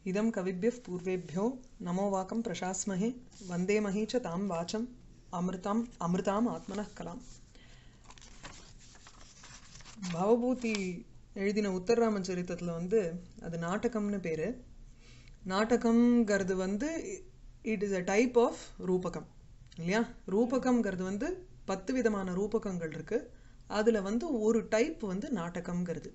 इदं कविभ्यः पूर्वेभ्यो नमो वाकं प्रशास्महे वन्दे मही च तां वाचम् अमृतम् अमृताम् आत्मनः कलाम् பவபூதி எழுதின உத்தரராமச்சரித்தத்தில் வந்து அது நாடகம்னு பேர் நாடகம்ங்கிறது வந்து it is a type of ரூபகம் இல்லையா ரூபகம்ங்கிறது வந்து பத்து விதமான ரூபகங்கள் இருக்கு அதில் வந்து ஒரு டைப் வந்து நாடகம்ங்கிறது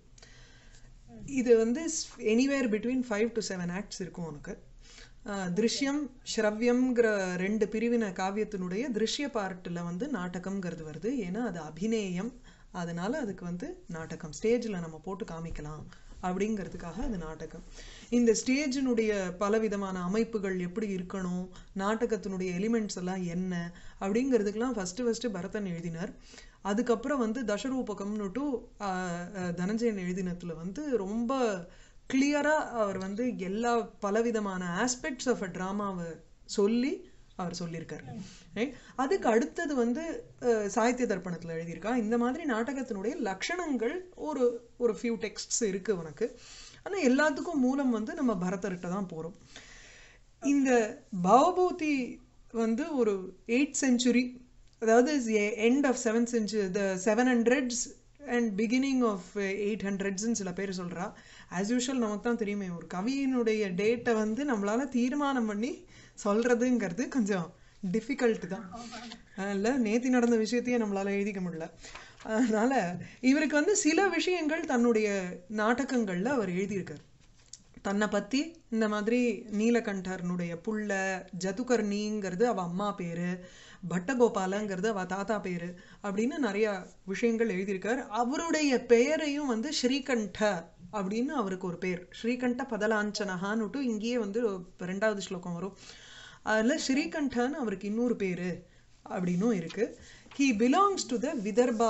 இது வந்து anywhere between five to seven acts இருக்கும் உனக்கு ஆஹ் திருஷ்யம் ஸ்ரவ்யம்ங்கிற ரெண்டு பிரிவின காவியத்தினுடைய திருஷ்ய பார்ட்டில் வந்து நாடகம்ங்கிறது வருது ஏன்னா அது அபிநேயம் அதனால அதுக்கு வந்து நாடகம் ஸ்டேஜில் நம்ம போட்டு காமிக்கலாம் அப்படிங்கிறதுக்காக அது நாடகம் இந்த ஸ்டேஜினுடைய பலவிதமான அமைப்புகள் எப்படி இருக்கணும் நாடகத்தினுடைய எலிமெண்ட்ஸ் எல்லாம் என்ன அப்படிங்கிறதுக்கெல்லாம் ஃபஸ்ட்டு ஃபஸ்ட்டு பரதன் எழுதினார் அதுக்கப்புறம் வந்து தசரூபகம்னுட்டு தனஞ்சயன் எழுதினத்துல வந்து ரொம்ப கிளியராக அவர் வந்து எல்லா பலவிதமான ஆஸ்பெக்ட்ஸ் ஆஃப் அ ட்ராமாவை சொல்லி அவர் சொல்லியிருக்கார் ரைட் அதுக்கு அடுத்தது வந்து அஹ், சாகித்ய தர்ப்பணத்தில் எழுதியிருக்கா இந்த மாதிரி நாடகத்தினுடைய லக்ஷணங்கள் ஒரு ஒரு ஃபியூ டெக்ஸ்ட்ஸ் இருக்கு உனக்கு ஆனால் எல்லாத்துக்கும் மூலம் வந்து நம்ம பரதர்கிட்ட தான் போகிறோம் இந்த பவபூதி வந்து ஒரு எயிட் செஞ்சுரி அதாவது end of seven century the seven hundreds and beginning of eight ஹண்ட்ரட்ஸ்ன்னு சில பேர் சொல்கிறா ஆஸ் யூஷுவல் நமக்கு தான் தெரியுமே ஒரு கவியினுடைய டேட்டை வந்து நம்மளால தீர்மானம் பண்ணி சொல்கிறதுங்கிறது கொஞ்சம் டிஃபிகல்ட் தான் இல்லை நேத்தி நடந்த விஷயத்தையே நம்மளால எழுதிக்க முடியல அதனால இவருக்கு வந்து சில விஷயங்கள் தன்னுடைய நாடகங்கள்ல அவர் எழுதியிருக்கார் தன்னை பற்றி இந்த மாதிரி நீலகண்டர்னுடைய புள்ள ஜதுகர்ணிங்கிறது அவ அம்மா பேரு பட்டகோபாலங்கிறது அவ தாத்தா பேரு அப்படின்னு நிறைய விஷயங்கள் எழுதியிருக்கார் அவருடைய பெயரையும் வந்து ஸ்ரீகண்ட அப்படின்னு அவருக்கு ஒரு பேர் ஸ்ரீகண்ட பதலாஞ்சனஹான்னுட்டு இங்கேயே வந்து ரெண்டாவது ஸ்லோகம் வரும் அதில் ஸ்ரீகண்டன்னு அவருக்கு இன்னொரு பேரு அப்படின்னும் இருக்கு he belongs to the Vidarbha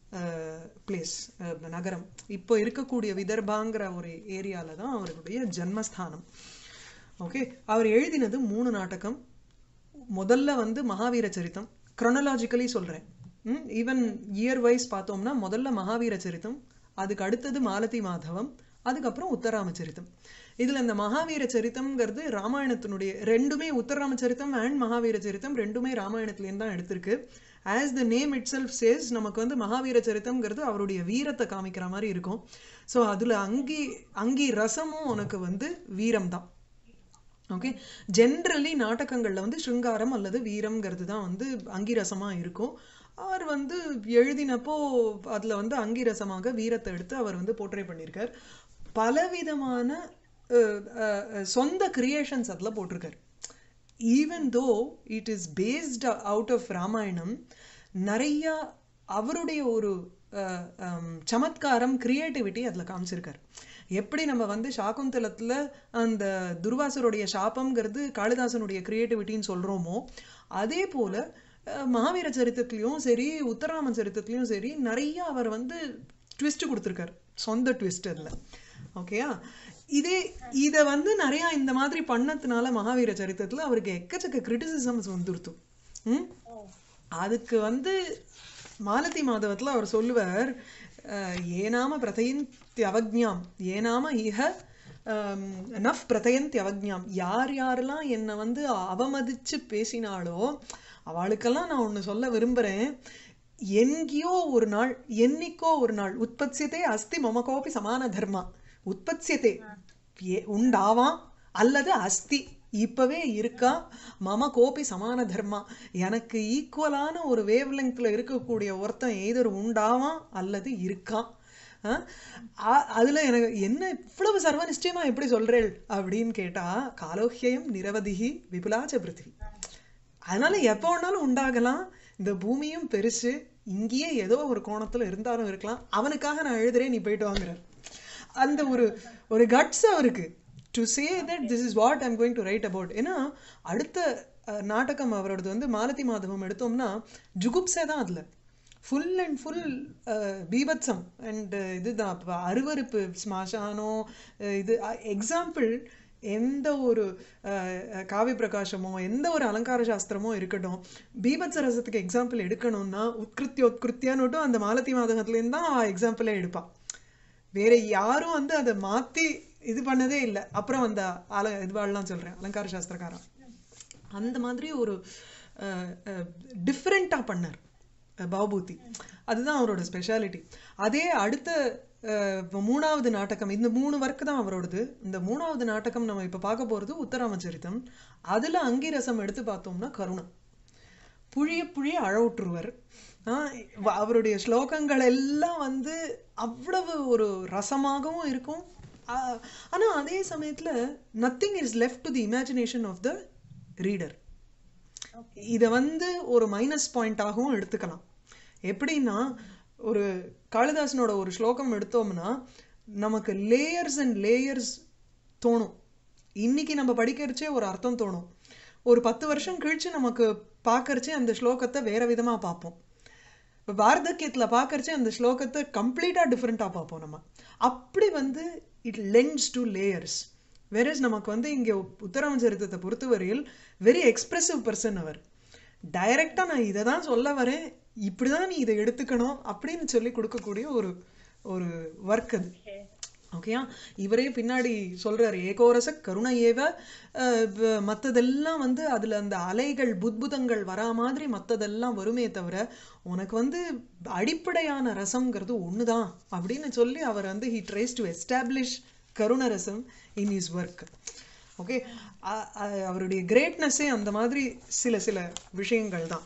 place நகரம் இப்போ இருக்கக்கூடிய விதர்பாங்கிற ஒரு ஏரியால தான் அவருடைய ஜன்மஸ்தானம் ஓகே அவர் எழுதினது மூணு நாடகம் முதல்ல வந்து மகாவீர சரித்தம் க்ரொனலாஜிக்கலி சொல்கிறேன் ஈவன் இயர் வைஸ் பார்த்தோம்னா முதல்ல மகாவீர சரித்தம் அதுக்கு அடுத்தது மாலதி மாதவம் அதுக்கப்புறம் உத்தராம சரித்தம் இதில் இந்த மகாவீர சரித்தம்ங்கிறது ராமாயணத்தினுடைய ரெண்டுமே உத்தராம சரித்தம் அண்ட் மகாவீர சரித்தம் ரெண்டுமே ராமாயணத்துலேருந்து தான் எடுத்திருக்கு as the name itself says நமக்கு வந்து மகாவீர சரித்தம்ங்கிறது அவருடைய வீரத்தை காமிக்கிற மாதிரி இருக்கும் ஸோ அதில் அங்கி அங்கி ரசமும் உனக்கு வந்து வீரம் தான் ஓகே ஜென்ரலி நாடகங்களில் வந்து ஸ்ருங்காரம் அல்லது வீரம்ங்கிறது தான் வந்து அங்கிரசமாக இருக்கும் அவர் வந்து எழுதினப்போ அதில் வந்து அங்கிரசமாக வீரத்தை எடுத்து அவர் வந்து போர்ட்ரே பண்ணியிருக்கார் பலவிதமான அஹ், அஹ், சொந்த கிரியேஷன்ஸ் அதில் போட்டிருக்கார் even though it is based out of Ramayana நிறையா அவருடைய ஒரு அஹ், ஹம், சமத்காரம் கிரியேட்டிவிட்டி அதில் காமிச்சிருக்கார் எப்படி நம்ம வந்து சாகுந்தலத்தில் அந்த துர்வாசருடைய சாபம்ங்கிறது காளிதாசனுடைய கிரியேட்டிவிட்டின்னு சொல்கிறோமோ அதே போல் மகாவீர சரித்திரத்துலேயும் சரி உத்தராமன் சரித்திரத்துலேயும் சரி நிறைய அவர் வந்து ட்விஸ்ட் கொடுத்துருக்கார் சொந்த ட்விஸ்ட் அதில் ஓகேயா இதே இதை வந்து நிறையா இந்த மாதிரி பண்ணதுனால மகாவீர சரித்திரத்தில் அவருக்கு எக்கச்சக்க கிரிட்டிசிசம்ஸ் வந்துருத்து ம் அதுக்கு வந்து மாலதி மாதவத்தில் அவர் சொல்லுவார் அஹ், ஏனாம பிரதையின் தியவஜ்ஞாம் ஏனாம இஹ அம், நஃப் பிரதயன் தியவஜ்ஞாம் யார் யாரெல்லாம் என்னை வந்து அவமதிச்சு பேசினாலோ அவளுக்கெல்லாம் நான் ஒன்று சொல்ல விரும்புகிறேன் எங்கேயோ ஒரு நாள் என்னைக்கோ ஒரு நாள் உற்பத்தியதே அஸ்தி மமகோபி சமான தர்மா உற்பத்தியதே ஏ- உண்டாவான் அல்லது அஸ்தி இப்பவே இருக்கா மம கோபி சமான தர்மா எனக்கு ஈக்குவலான ஒரு வேவ் லெங்க்ல இருக்கக்கூடிய ஒருத்தன் எய்தர் உண்டாவான் அல்லது இருக்கான் அஹ், அ- அதுல எனக்கு என்ன இவ்வளவு சர்வ நிச்சயமா எப்படி சொல்றேள் அப்படின்னு கேட்டா காலோஹ்யம் நிரவதிகி விபுலாச்ச பிருத்திவி அதனால எப்போ வேணாலும் உண்டாகலாம் இந்த பூமியும் பெருசு இங்கேயே ஏதோ ஒரு கோணத்துல இருந்தாலும் இருக்கலாம் அவனுக்காக நான் எழுதுறேன் நீ போயிட்டு வாங்குறார் அந்த ஒரு ஒரு கட்ஸ் அவருக்கு to say that this is what I'm going to write about ஏன்னா அடுத்த அஹ், நாடகம் அவரோடது வந்து மாலதி மாதவம் எடுத்தோம்னா ஜுகுப்சே தான் அதில் ஃபுல் அண்ட் ஃபுல் பீபத்சம் அண்ட் இதுதான் அப்ப அருவருப்பு ஸ்மாஷானோ அஹ், இது எக்ஸாம்பிள் எந்த ஒரு அஹ், அஹ், காவி பிரகாசமோ எந்த ஒரு அலங்கார சாஸ்திரமோ இருக்கட்டும் பீபத்ச ரசத்துக்கு எக்ஸாம்பிள் எடுக்கணும்னா உத்கிருத்திய உத்கிருத்தியான்னுட்டும் அந்த மாலதி மாதகத்துலேருந்து தான் எக்ஸாம்பிளே எடுப்பான் வேற யாரும் வந்து அதை மாத்தி இது பண்ணதே இல்லை அப்புறம் அந்த அல இதுவாள்லாம் சொல்றேன் அலங்கார சாஸ்திரக்காரன் அந்த மாதிரி ஒரு டிஃப்ரெண்ட்டாக பண்ணார் அஹ், பவபூதி அதுதான் அவரோட ஸ்பெஷாலிட்டி அதே அடுத்த அஹ், இப்ப மூணாவது நாடகம் இந்த மூணு ஒர்க் தான் அவரோடது இந்த மூணாவது நாடகம் நம்ம இப்போ பார்க்க போகிறது உத்தராமச்சரித்தம் அதில் அங்கிரசம் எடுத்து பார்த்தோம்னா கருணம் புழிய புழிய அழவுட்டுருவர் அவருடைய ஸ்லோகங்கள் எல்லாம் வந்து அவ்வளவு ஒரு ரசமாகவும் இருக்கும் ஆ- ஆனா அதே சமயத்துல nothing is left to the imagination of the reader okay இதை வந்து ஒரு மைனஸ் பாயிண்டாகவும் எடுத்துக்கலாம் எப்படின்னா ஒரு காளிதாசனோட ஒரு ஸ்லோகம் எடுத்தோம்னா நமக்கு லேயர்ஸ் அண்ட் லேயர்ஸ் தோணும் இன்னைக்கு நம்ம படிக்கிறச்சே ஒரு அர்த்தம் தோணும் ஒரு பத்து வருஷம் கழிச்சு நமக்கு பார்க்கறச்சே அந்த ஸ்லோகத்தை வேற விதமா பார்ப்போம் இப்போ வார்த்தக்கியத்துல பார்க்கறச்சே அந்த ஸ்லோகத்தை கம்ப்ளீட்டா டிஃப்ரெண்டா பார்ப்போம் நம்ம அப்படி வந்து it lends to layers verses நமக்கு வந்து இங்க உத்தராமச்சரித்தத்தை பொறுத்தவரையில் வெரி எக்ஸ்பிரசிவ் பர்சன் அவர் டைரக்டா நான் இதை தான் சொல்ல வரேன் இப்படிதான் நீ இதை எடுத்துக்கணும் அப்படின்னு சொல்லி கொடுக்கக்கூடிய ஒரு ஒரு ஒர்க் அது ஓகே ஓகேயா இவரே பின்னாடி சொல்றாரு ஏகோரச கருணை ஏவ அஹ், வ- மத்ததெல்லாம் வந்து அதுல அந்த அலைகள் புத்புதங்கள் வரா மாதிரி மத்ததெல்லாம் வருமே தவிர உனக்கு வந்து அடிப்படையான ரசம்ங்கிறது ஒண்ணுதான் அப்படின்னு சொல்லி அவர் வந்து ஹி ட்ரைஸ் டு எஸ்டாப்ளிஷ் கருணரசம் இன் இஸ் ஒர்க் ஓகே அவருடைய கிரேட்னஸே அந்த மாதிரி சில சில விஷயங்கள் தான்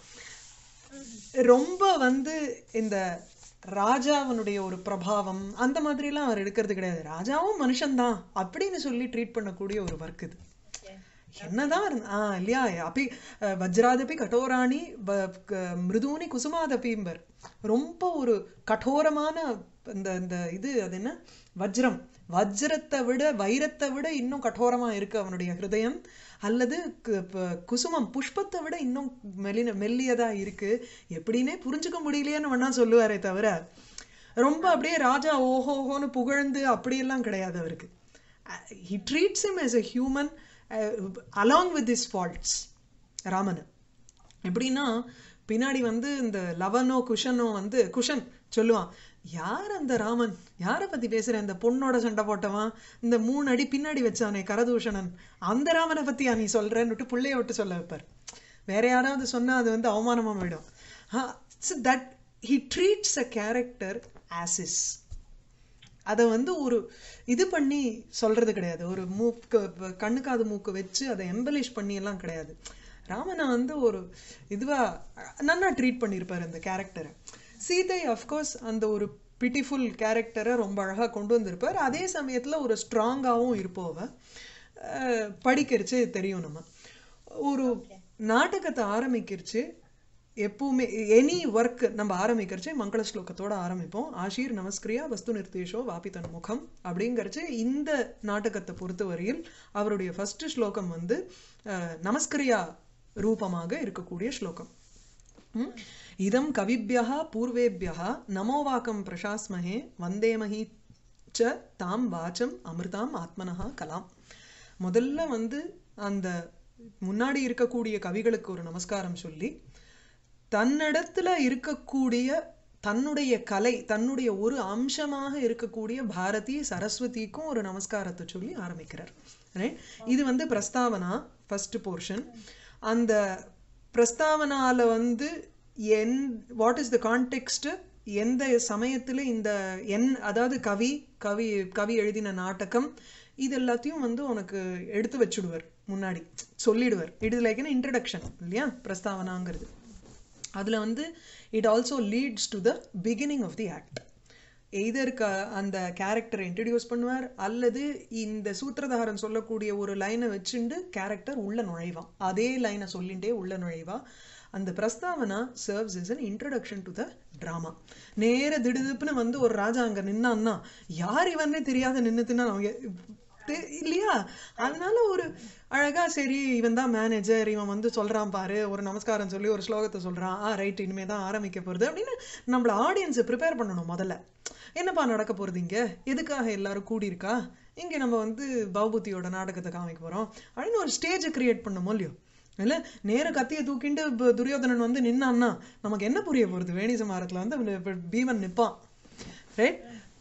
ரொம்ப வந்து இந்த ராஜாவனுடைய ஒரு பிரபாவம் அந்த மாதிரிலாம் அவர் எடுக்கிறது கிடையாது ராஜாவும் மனுஷன்தான் அப்படின்னு சொல்லி ட்ரீட் பண்ணக்கூடிய ஒரு ஒர்க் இது ஓகே என்னதான் இருந்த- ஆ இல்லையா அப்பி அஹ், வஜ்ராதபி கடோராணி வ- க- மிருதூனி குசுமாதபிம்பர் ரொம்ப ஒரு கடோரமான இந்த இந்த இது அது என்ன வஜ்ரம் வஜ்ரத்தை விட வைரத்தை விட இன்னும் கடோரமா இருக்கு அவனுடைய ஹிருதயம் அல்லது கு- ப- குசுமம் புஷ்பத்தை விட இன்னும் மெல்லின மெல்லியதா இருக்கு எப்படின்னே புரிஞ்சுக்க முடியலையேன்னு வேணா சொல்லுவாரே தவிர ரொம்ப அப்படியே ராஜா ஓஹோஹோன்னு புகழ்ந்து அப்படியெல்லாம் கிடையாது அவருக்கு he treats him as a human uh, along with his faults Raman எப்படின்னா பின்னாடி வந்து இந்த லவனோ குஷனோ வந்து குஷன் சொல்லுவான் யார் அந்த ராமன் யாரை பத்தி பேசுற இந்த பொண்ணோட சண்டை போட்டவன் இந்த மூணு அடி பின்னாடி வச்சானே கரதூஷணன் அந்த ராமனை பத்தியா நீ சொல்றேன்னுட்டு புள்ளைய விட்டு சொல்ல வைப்பார் வேற யாராவது சொன்னா அது வந்து அவமானமா போயிடும் that he treats a character as is வந்து ஒரு இது பண்ணி சொல்றது கிடையாது ஒரு மூக்கு கண்ணு காது மூக்கு வச்சு அதை எம்பலிஷ் பண்ணி எல்லாம் கிடையாது ராமனை வந்து ஒரு இதுவா நன்னா ட்ரீட் பண்ணியிருப்பாரு அந்த கேரக்டரை சீதை அஃப்கோர்ஸ் அந்த ஒரு பிட்டிஃபுல் கேரக்டரை ரொம்ப அழகா கொண்டு வந்திருப்பார் அதே சமயத்துல ஒரு ஸ்ட்ராங்காகவும் இருப்போவ அஹ், படிக்கிறச்சு தெரியும் நம்ம ஒரு நாடகத்தை ஆரம்பிக்கிறச்சு எப்பவுமே எனி ஒர்க் நம்ம ஆரம்பிக்கிறச்சே மங்கள ஸ்லோகத்தோட ஆரம்பிப்போம் ஆஷீர் நமஸ்கிரியா வஸ்து நிர்தேஷோ வாபித்தன் முகம் அப்படிங்கறச்சு இந்த நாடகத்தை பொறுத்தவரையில் அவருடைய ஃபர்ஸ்ட் ஸ்லோகம் வந்து அஹ், நமஸ்கிரியா ரூபமாக இருக்கக்கூடிய ஸ்லோகம் ம்? இதம் கவிபியः பூர்வேபியः நமோவாக்கம் பிரசாஸ்மஹே வந்தேமஹி ச தாம் வாச்சம் அமிர்தாம் ஆத்மனஹா கலாம் முதல்ல வந்து அந்த முன்னாடி இருக்கக்கூடிய கவிகளுக்கு ஒரு நமஸ்காரம் சொல்லி தன்னிடத்துல இருக்கக்கூடிய தன்னுடைய கலை தன்னுடைய ஒரு அம்சமாக இருக்கக்கூடிய பாரதி சரஸ்வதிக்கும் ஒரு நமஸ்காரத்தை சொல்லி ஆரம்பிக்கிறார் Right? இது வந்து பிரஸ்தாவனா ஃபர்ஸ்ட் போர்ஷன் அந்த பிரஸ்தாவனால வந்து என் வாட் இஸ் த கான்டெக்ஸ்ட் எந்த சமயத்துல இந்த என் அதாவது கவி கவி கவி எழுதின நாடகம் இது எல்லாத்தையும் வந்து உனக்கு எடுத்து வச்சுடுவார் முன்னாடி சொல்லிடுவார் it is like an introduction இல்லையா பிரஸ்தாவனாங்கிறது அதுல வந்து it also leads to the beginning of the act either க அந்த கேரக்டரை இன்ட்ரடியூஸ் பண்ணுவார் அல்லது இந்த சூத்திரதாரன் சொல்லக்கூடிய ஒரு லைனை வச்சுண்டு கேரக்டர் உள்ள நுழைவான் அதே லைனை சொல்லிண்டே உள்ள நுழைவா அந்த பிரஸ்தாவனா serves is an introduction to the drama நேர திடுதிப்புன்னு வந்து ஒரு ராஜா அங்க நின்னான்னா யார் இவன்னே தெரியாத நின்னுத்துன்னா அவங்க தெ- இல்லையா அதனால ஒரு அழகா சரி இவன் தான் மேனேஜர் இவன் வந்து சொல்றான் பாரு ஒரு நமஸ்காரம் சொல்லி ஒரு ஸ்லோகத்தை சொல்றான் ஆ ரைட் இனிமே தான் ஆரம்பிக்க போறது அப்படின்னு நம்மள ஆடியன்ஸை ப்ரிப்பேர் பண்ணணும் முதல்ல என்னப்பா நடக்க போறது இங்க எதுக்காக எல்லாரும் கூடியிருக்கா இங்க நம்ம வந்து பௌபூத்தியோட நாடகத்தை காமிக்க போறோம் அப்படின்னு ஒரு ஸ்டேஜை கிரியேட் பண்ணணும் இல்லையோ இல்ல நேர கத்தியை தூக்கிண்டு இப்ப துரியோதனன் வந்து நின்னான்னா நமக்கு என்ன புரிய போறது வேணி சமாரத்துல வந்து அவன் இப்ப பீமன் நிப்பான் ரைட்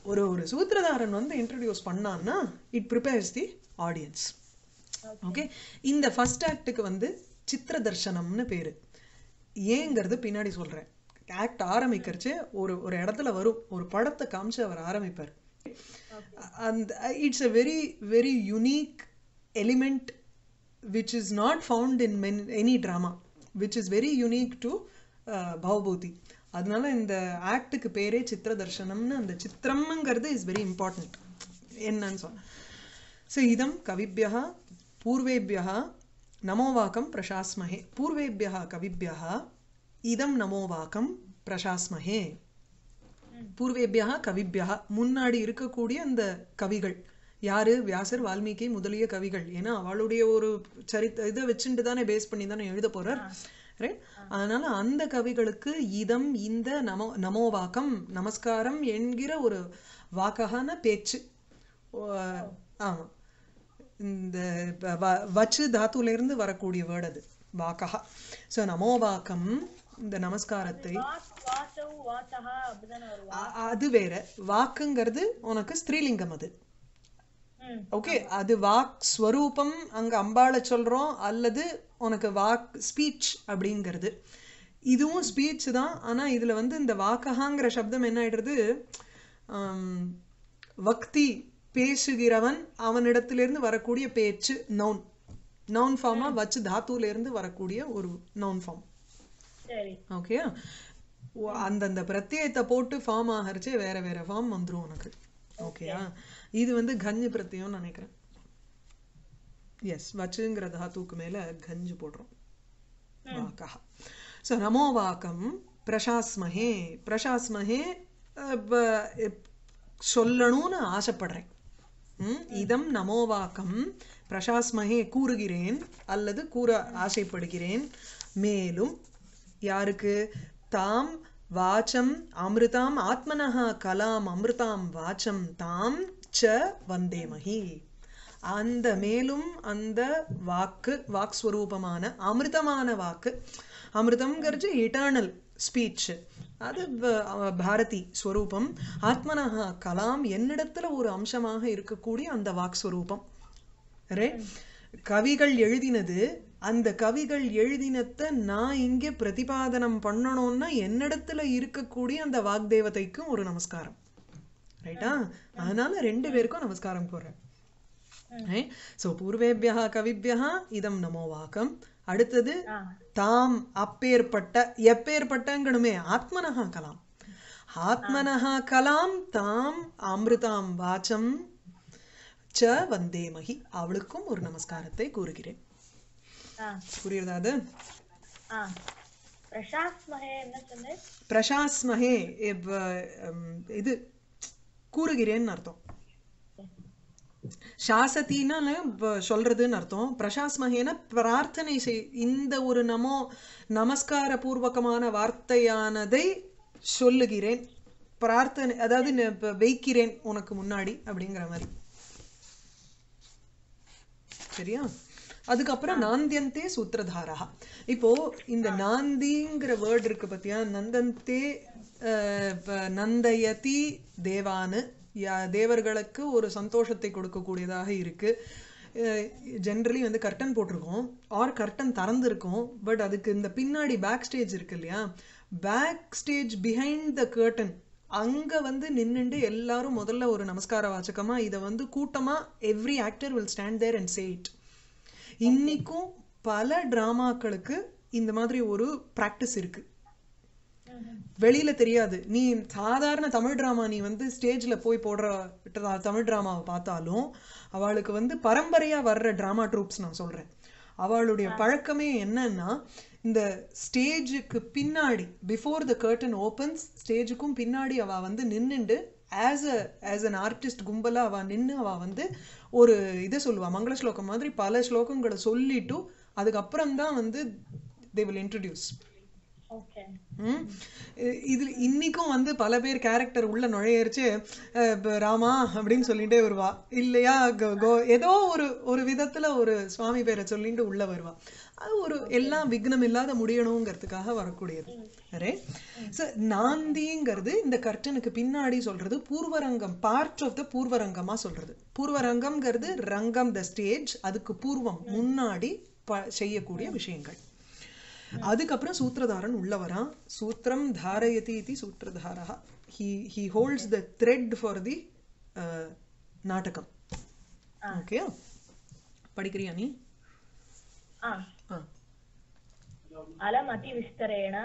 ஒரு ஒரு சூத்திரதாரன் வந்து இன்ட்ரடியூஸ் பண்ணான்னா it prepares the audience okay இந்த ஃபர்ஸ்ட் ஆக்டுக்கு வந்து சித்திர தர்சனம்னு பேரு ஏங்கிறது பின்னாடி சொல்றேன் ஆக்ட் ஆரம்பிக்கிறச்சு ஒரு ஒரு இடத்துல வரும் ஒரு படத்தை காமிச்சு அவர் ஆரம்பிப்பார் அந்த it's a very very unique element which is not found in men any drama which is very unique to Bhavabhuti அதனால இந்த ஆக்டுக்கு பேரே சித்திர தர்சனம்னு அந்த சித்திரம்ங்கிறது இஸ் வெரி இம்பார்ட்டன்ட் என்னன்னு சொன்ன ஸோ இதம் கவிபியா பூர்வேபியா நமோவாக்கம் பிரசாஸ்மஹே பூர்வேபியா கவிபியா இதம் நமோவாக்கம் பிரசாஸ்மஹே பூர்வேபியா கவிபியா முன்னாடி இருக்கக்கூடிய அந்த கவிகள் யாரு வியாசர் வால்மீகி முதலிய கவிகள் ஏன்னா அவளுடைய ஒரு சரித்த இதை வச்சுட்டு தானே பேஸ் பண்ணி தானே எழுத போறார் ரைட் அதனால அந்த கவிகளுக்கு இதம் இந்த நமோ நமோவாக்கம் நமஸ்காரம் என்கிற ஒரு வாக்ககான பேச்சு ஓ, ஆமா இந்த வ- வ- வச்சு தாத்துல இருந்து வரக்கூடிய வேர்டு அது வாக்கஹா ஸோ நமோவாக்கம் இந்த நமஸ்காரத்தை வாக் வாசவ் வாசகா அப்படிதானே வரும் அ- அது வேற வாக்குங்கிறது உனக்கு ஸ்திரீலிங்கம் அது ம் ஓகே அது வாக் ஸ்வரூபம் அங்க அம்பாளை சொல்றோம் அல்லது உனக்கு வாக் ஸ்பீச் அப்படிங்கிறது இதுவும் ஸ்பீச் தான் ஆனா இதுல வந்து இந்த வாக்கஹாங்கிற சப்தம் என்ன ஆயிடுறது ஆம், வக்தி பேசுகிறவன் அவனிடத்திலிருந்து வரக்கூடிய பேச்சு நவுன் நவுன் ஃபார்மா வச்சு தாத்துல இருந்து வரக்கூடிய ஒரு நவுன் ஃபார்ம் சரி ஓகே அந்தந்த பிரத்யயத்தை போட்டு ஃபார்ம் ஆகிறச்சே வேற வேற ஃபார்ம் வந்துரும் உனக்கு ஓகேயா இது வந்து கஞ்சு பிரத்யம்னு நினைக்கிறேன் எஸ் வச்சுங்கிற தாத்துக்கு மேல கஞ்சு போடுறோம் வாக்கா ஸோ நமோ வாக்கம் பிரசாஸ்மஹே பிரசாஸ்மஹே அஹ், ப- இப்- சொல்லணும்னு ஆசைப்படுறேன் ம், இதம் நமோவாக்கம் பிரசாஸ்மஹே கூறுகிறேன் அல்லது கூற ஆசைப்படுகிறேன் மேலும் யாருக்கு தாம் வாச்சம் அமிர்தாம் ஆத்மனஹா கலாம் அமிர்தாம் வாச்சம் தாம் ச வந்தேமஹி அந்த மேலும் அந்த வாக்கு வாக் ஸ்வரூபமான அமிர்தமான வாக்கு அமிர்தம்ங்கிறது இட்டர்னல் ஸ்பீச் அது ப- அவ- பாரதி ஸ்வரூபம் ஆத்மனஹா கலாம் என்னிடத்துல ஒரு அம்சமாக இருக்கக்கூடிய அந்த வாக் ஸ்வரூபம் Right? கவிகள் எழுதினது அந்த கவிகள் எழுதினத்தை நான் இங்கே பிரதிபாதனம் பண்ணணும்னா என்னிடத்துல இருக்கக்கூடிய அந்த வாக்தேவதைக்கும் ஒரு நமஸ்காரம் ரைட்டா அதனால ரெண்டு பேருக்கும் நமஸ்காரம் போடுறேன் சோ பூர்வேபியா கவிபியா இதம் நமோ வாக்கம் அடுத்தது ஆ தாம் அப்பேற்பட்ட எப்பேற்பட்டங்கணுமே ஆத்மனஹா கலாம் ஆத்மனஹா கலாம் தாம் அமிர்தாம் வாச்சம் ச வந்தேமகி அவளுக்கும் ஒரு நமஸ்காரத்தை கூறுகிறேன் ஆ புரியுறதா அது ஆ பிரசாஸ்மஹே என்ன சொன்னேன் பிரசாஸ்மஹே இவ், உம், இது கூறுகிறேன்னு அர்த்தம் சாசத்தினால வ- சொல்றதுன்னு அர்த்தம் பிரசாஸ்மகேன பிரார்த்தனை செய் இந்த ஒரு நமோ நமஸ்கார பூர்வகமான வார்த்தையானதை சொல்லுகிறேன் பிரார்த்தனை அதாவது ந- இப்ப வைக்கிறேன் உனக்கு முன்னாடி அப்படிங்கிற மாதிரி சரியா அதுக்கப்புறம் நாந்தியந்தே சூத்திரதாரா இப்போ இந்த நாந்திங்கிற வேர்ட் இருக்கு பத்தியா நந்தந்தே அஹ், ப- நந்தயதி தேவானு யா- தேவர்களுக்கு ஒரு சந்தோஷத்தை கொடுக்கக்கூடியதாக இருக்கு ஜென்ரலி வந்து கர்டன் போட்டிருக்கோம் ஆர் கர்டன் திறந்திருக்கும் பட் அதுக்கு இந்த பின்னாடி பேக் ஸ்டேஜ் இருக்கு இல்லையா back stage behind the curtain அங்க வந்து நின்னுண்டு எல்லாரும் முதல்ல ஒரு நமஸ்கார வாச்சகமா இதை வந்து கூட்டமா every actor will stand there and say it இன்னைக்கும் பல டிராமாக்களுக்கு இந்த மாதிரி ஒரு பிராக்டிஸ் இருக்கு வெளியில தெரியாது நீ சாதாரண தமிழ் டிராமா நீ வந்து ஸ்டேஜ்ல போய் போடுற ட- தமிழ் டிராமாவை பார்த்தாலும் அவளுக்கு வந்து பரம்பரையா வர்ற டிராமா ட்ரூப்ஸ் நான் சொல்றேன் அவளுடைய பழக்கமே என்னன்னா இந்த ஸ்டேஜுக்கு பின்னாடி பிஃபோர் த கர்டன் ஓப்பன்ஸ் ஸ்டேஜுக்கும் பின்னாடி அவ வந்து நின்னுண்டு as a as an artist கும்பலா அவ நின்னு அவ வந்து ஒரு இதை சொல்லுவா மங்கள ஸ்லோகம் மாதிரி பல ஸ்லோகங்களை சொல்லிட்டு அதுக்கப்புறம் தான் வந்து they will introduce okay okay hmm? இ- இதுல இன்னிக்கும் வந்து பல பேர் கேரக்டர் உள்ள நுழையரிச்சு அஹ், இப்ப ராமா அப்படின்னு சொல்லிட்டே வருவா இல்லையா கோ- கோ- ஏதோ ஒரு ஒரு விதத்துல ஒரு சுவாமி பேரை சொல்லிட்டு உள்ள வருவா அது ஒரு எல்லாம் விக்னம் இல்லாத முடியணுங்கிறதுக்காக வரக்கூடியது அரே So, நாந்திங்கிறது இந்த கர்டனுக்கு பின்னாடி சொல்றது பூர்வரங்கம் பார்ட் ஆஃப் த பூர்வரங்கமா சொல்றது பூர்வரங்கம்ங்கிறது ரங்கம் த ஸ்டேஜ் அதுக்கு பூர்வம் முன்னாடி ப- செய்யக்கூடிய விஷயங்கள் அதுக்கப்புறம் சூத்திரதாரன் உள்ள வரான் சூத்திரம் தாரயதி இது சூத்திரதாரா he he holds the thread for the நாடகம் ஓகே படிக்கிறியா நீ ஆ ஆ அலம் அதி விஸ்தரேண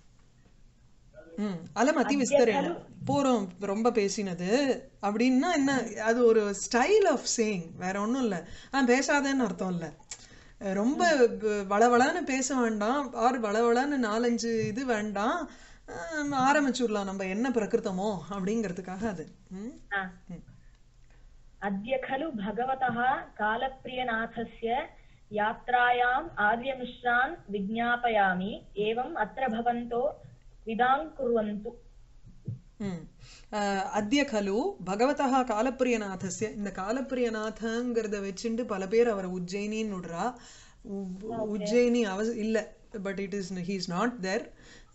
ம் அலமதி விஸ்தரேன போறோம் ரொம்ப பேசினது அப்படின்னா என்ன அது ஒரு ஸ்டைல் ஆஃப் சேயிங் வேற ஒண்ணும் இல்ல ஆ பேசாதேன்னு அர்த்தம் இல்ல ரொம்ப ப- வளவளன்னு பேச வேண்டாம் ஆர் வளவளன்னு நாலஞ்சு இது வேண்டாம் ஆஹ் ஆரம்பிச்சுடலாம் நம்ம என்ன பிரகிருத்தமோ அப்படிங்கிறதுக்காக அது ம் आ, अद्य खलु भगवतः कालप्रियनाथस्य यात्रायाम् आर्यमिश्रान् विज्ञापयामि एवम् अत्र भवन्तो विदां कुर्वन्तु ம். அஹ், அத்ய கலு பகவதா காலப்பிரியநாதஸ்ய இந்த காலப்பிரியநாதங்கிறத வச்சுட்டு பல பேர் அவரை உஜ்ஜயினின்னு விடுறா உ- உஜ்ஜயினி அவ இல்ல but it is he is not there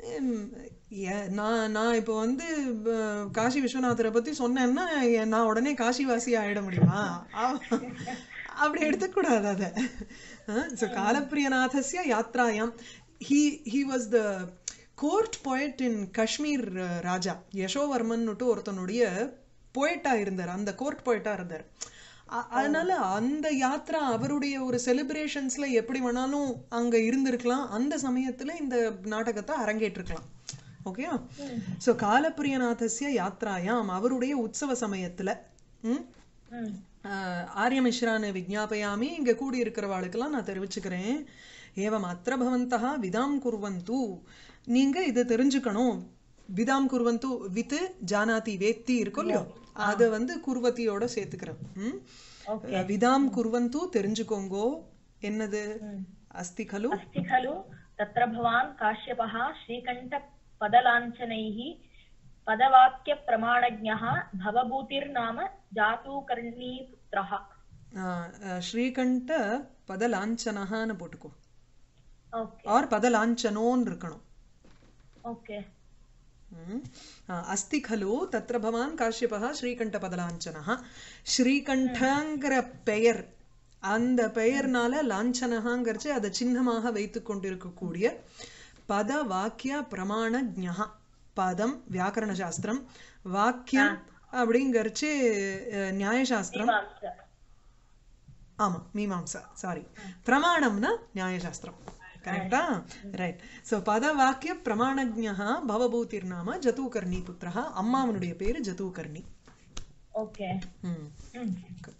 நான் நான் இப்போ வந்து ப- காசி விஸ்வநாதரை பத்தி சொன்னேன்னா எ- நான் உடனே காசிவாசி ஆயிட முடியுமா அவ- அப்படி எடுத்துக்கூடாது அதை ஸோ காலப்பிரியநாதஸ்ய யாத்ராயாம் he he was the court poet in Kashmir uh, ராஜா யசோவர்மன்னுட்டு ஒருத்தனுடைய போயட்டா இருந்தார் அந்த கோர்ட் போயட்டா இருந்தார் அ- அதனால அந்த யாத்ரா அவருடைய ஒரு செலிப்ரேஷன்ஸ்ல எப்படி வேணாலும் அங்க இருந்திருக்கலாம் அந்த சமயத்துல இந்த நாடகத்தை அரங்கேற்றிருக்கலாம் ஓகே சோ காலப்பிரியநாதஸ்ய யாத்ராயாம் அவருடைய உற்சவ சமயத்துல ம் ம், ஆஹ் ஆரியமிஸ்ரான விஜ்ஞாபயாமி இங்க கூடி இருக்கிறவாளுக்கெல்லாம் நான் தெரிவிச்சுக்கிறேன் ஏவம் அத்திர பவந்தா விதாம் குர்வந்து நீங்க இதை தெரிஞ்சுக்கணும் விதாம் குர்வந்து வித்து ஜானாதி வேத்தி இருக்கும் இல்லையோ அதை வந்து குர்வத்தியோட சேர்த்துக்கிறேன் ம்? ஓகே விதாம் குர்வந்து தெரிஞ்சுக்கோங்கோ என்னது ம். அஸ்தி खलु अस्ति खलु तत्र भवान् काश्यपः श्रीकण्ठपदलाञ्छनैः पदवाक्यप्रमाणज्ञः भवभूतिर्नाम जातूकर्णीपुत्रः ஆஹ் ஆஹ் ஸ்ரீகண்ட பதலாஞ்சனஹான்னு போட்டுக்கோ ओके ஆர் பதலாஞ்சனோன்னு இருக்கணும் ओके ம். ஆ, அஸ்தி खलु தத்ர பவான் காஷ்யபः ஸ்ரீகண்டபதலாஞ்சனः ஸ்ரீகண்டங்கிற பெயர் அந்த பெயர்னால லாஞ்சனகாங்கிறச்சு அதை சின்னமாக வைத்து கொண்டிருக்கக்கூடிய பத வாக்கிய பிரமாண ஞா பதம் வியாக்கரண சாஸ்திரம் வாக்கியம் அப்படிங்கறச்சு அஹ், நியாயசாஸ்திரம் मीमांसा ஆமா மீமாம்சா சாரி பிரமாணம்னா நியாயசாஸ்திரம் கரெக்டா ரைட் சோ பத வாக்கிய பிரமாணஜ்ஞா பவபூதிர்நாம ஜதூகர்ணி புத்திரா அம்மாவனுடைய பேரு ஜதூகர்ணி ओके ம் ம்.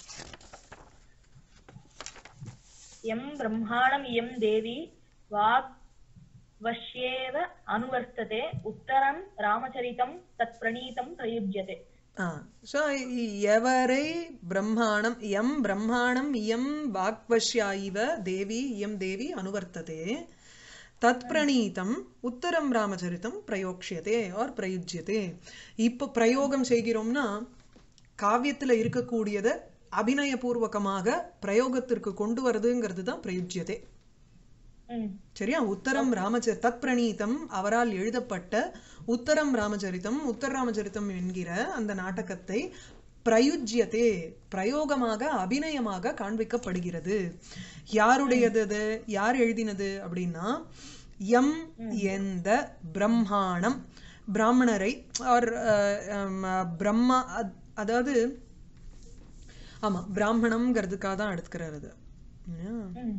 यं ब्रह्माणम् इयं देवी वाग् वश्येव अनुवर्तते उत्तरं रामचरितं तत्प्रणीतं प्रयुज्यते ஆ ஸோ எவரை பிரம்மாணம் எம் பிரம்மாணம் இயம் வாக்வஷ்யா இவ தேவி இயம் தேவி அனுவர்த்ததே தத் பிரணீதம் உத்தரம் ராமச்சரிதம் பிரயோக்ஷியதே ஆர் பிரயுஜ்யதே இப்போ பிரயோகம் செய்கிறோம்னா காவியத்துல இருக்கக்கூடியதை அபிநயபூர்வகமாக பிரயோகத்திற்கு கொண்டு வருதுங்கிறது தான் பிரயுஜ்யதே ம். சரியா உத்தரம் ராமச்ச தத் பிரணீதம் அவரால் எழுதப்பட்ட உத்தரம் ராமச்சரிதம் உத்தர ராமச்சரிதம் என்கிற அந்த நாடகத்தை பிரயுஜ்யதே பிரயோகமாக அபிநயமாக காண்பிக்கப்படுகிறது யாருடையது அது யார் எழுதினது அப்படின்னா எம் எந்த பிரம்மாணம் பிராமணரை ஆர் பிரம்மா அத்- அதாவது ஆமா பிராமணம்ங்கிறதுக்காக தான் எடுத்துக்கிறார் அது Yeah. ம்.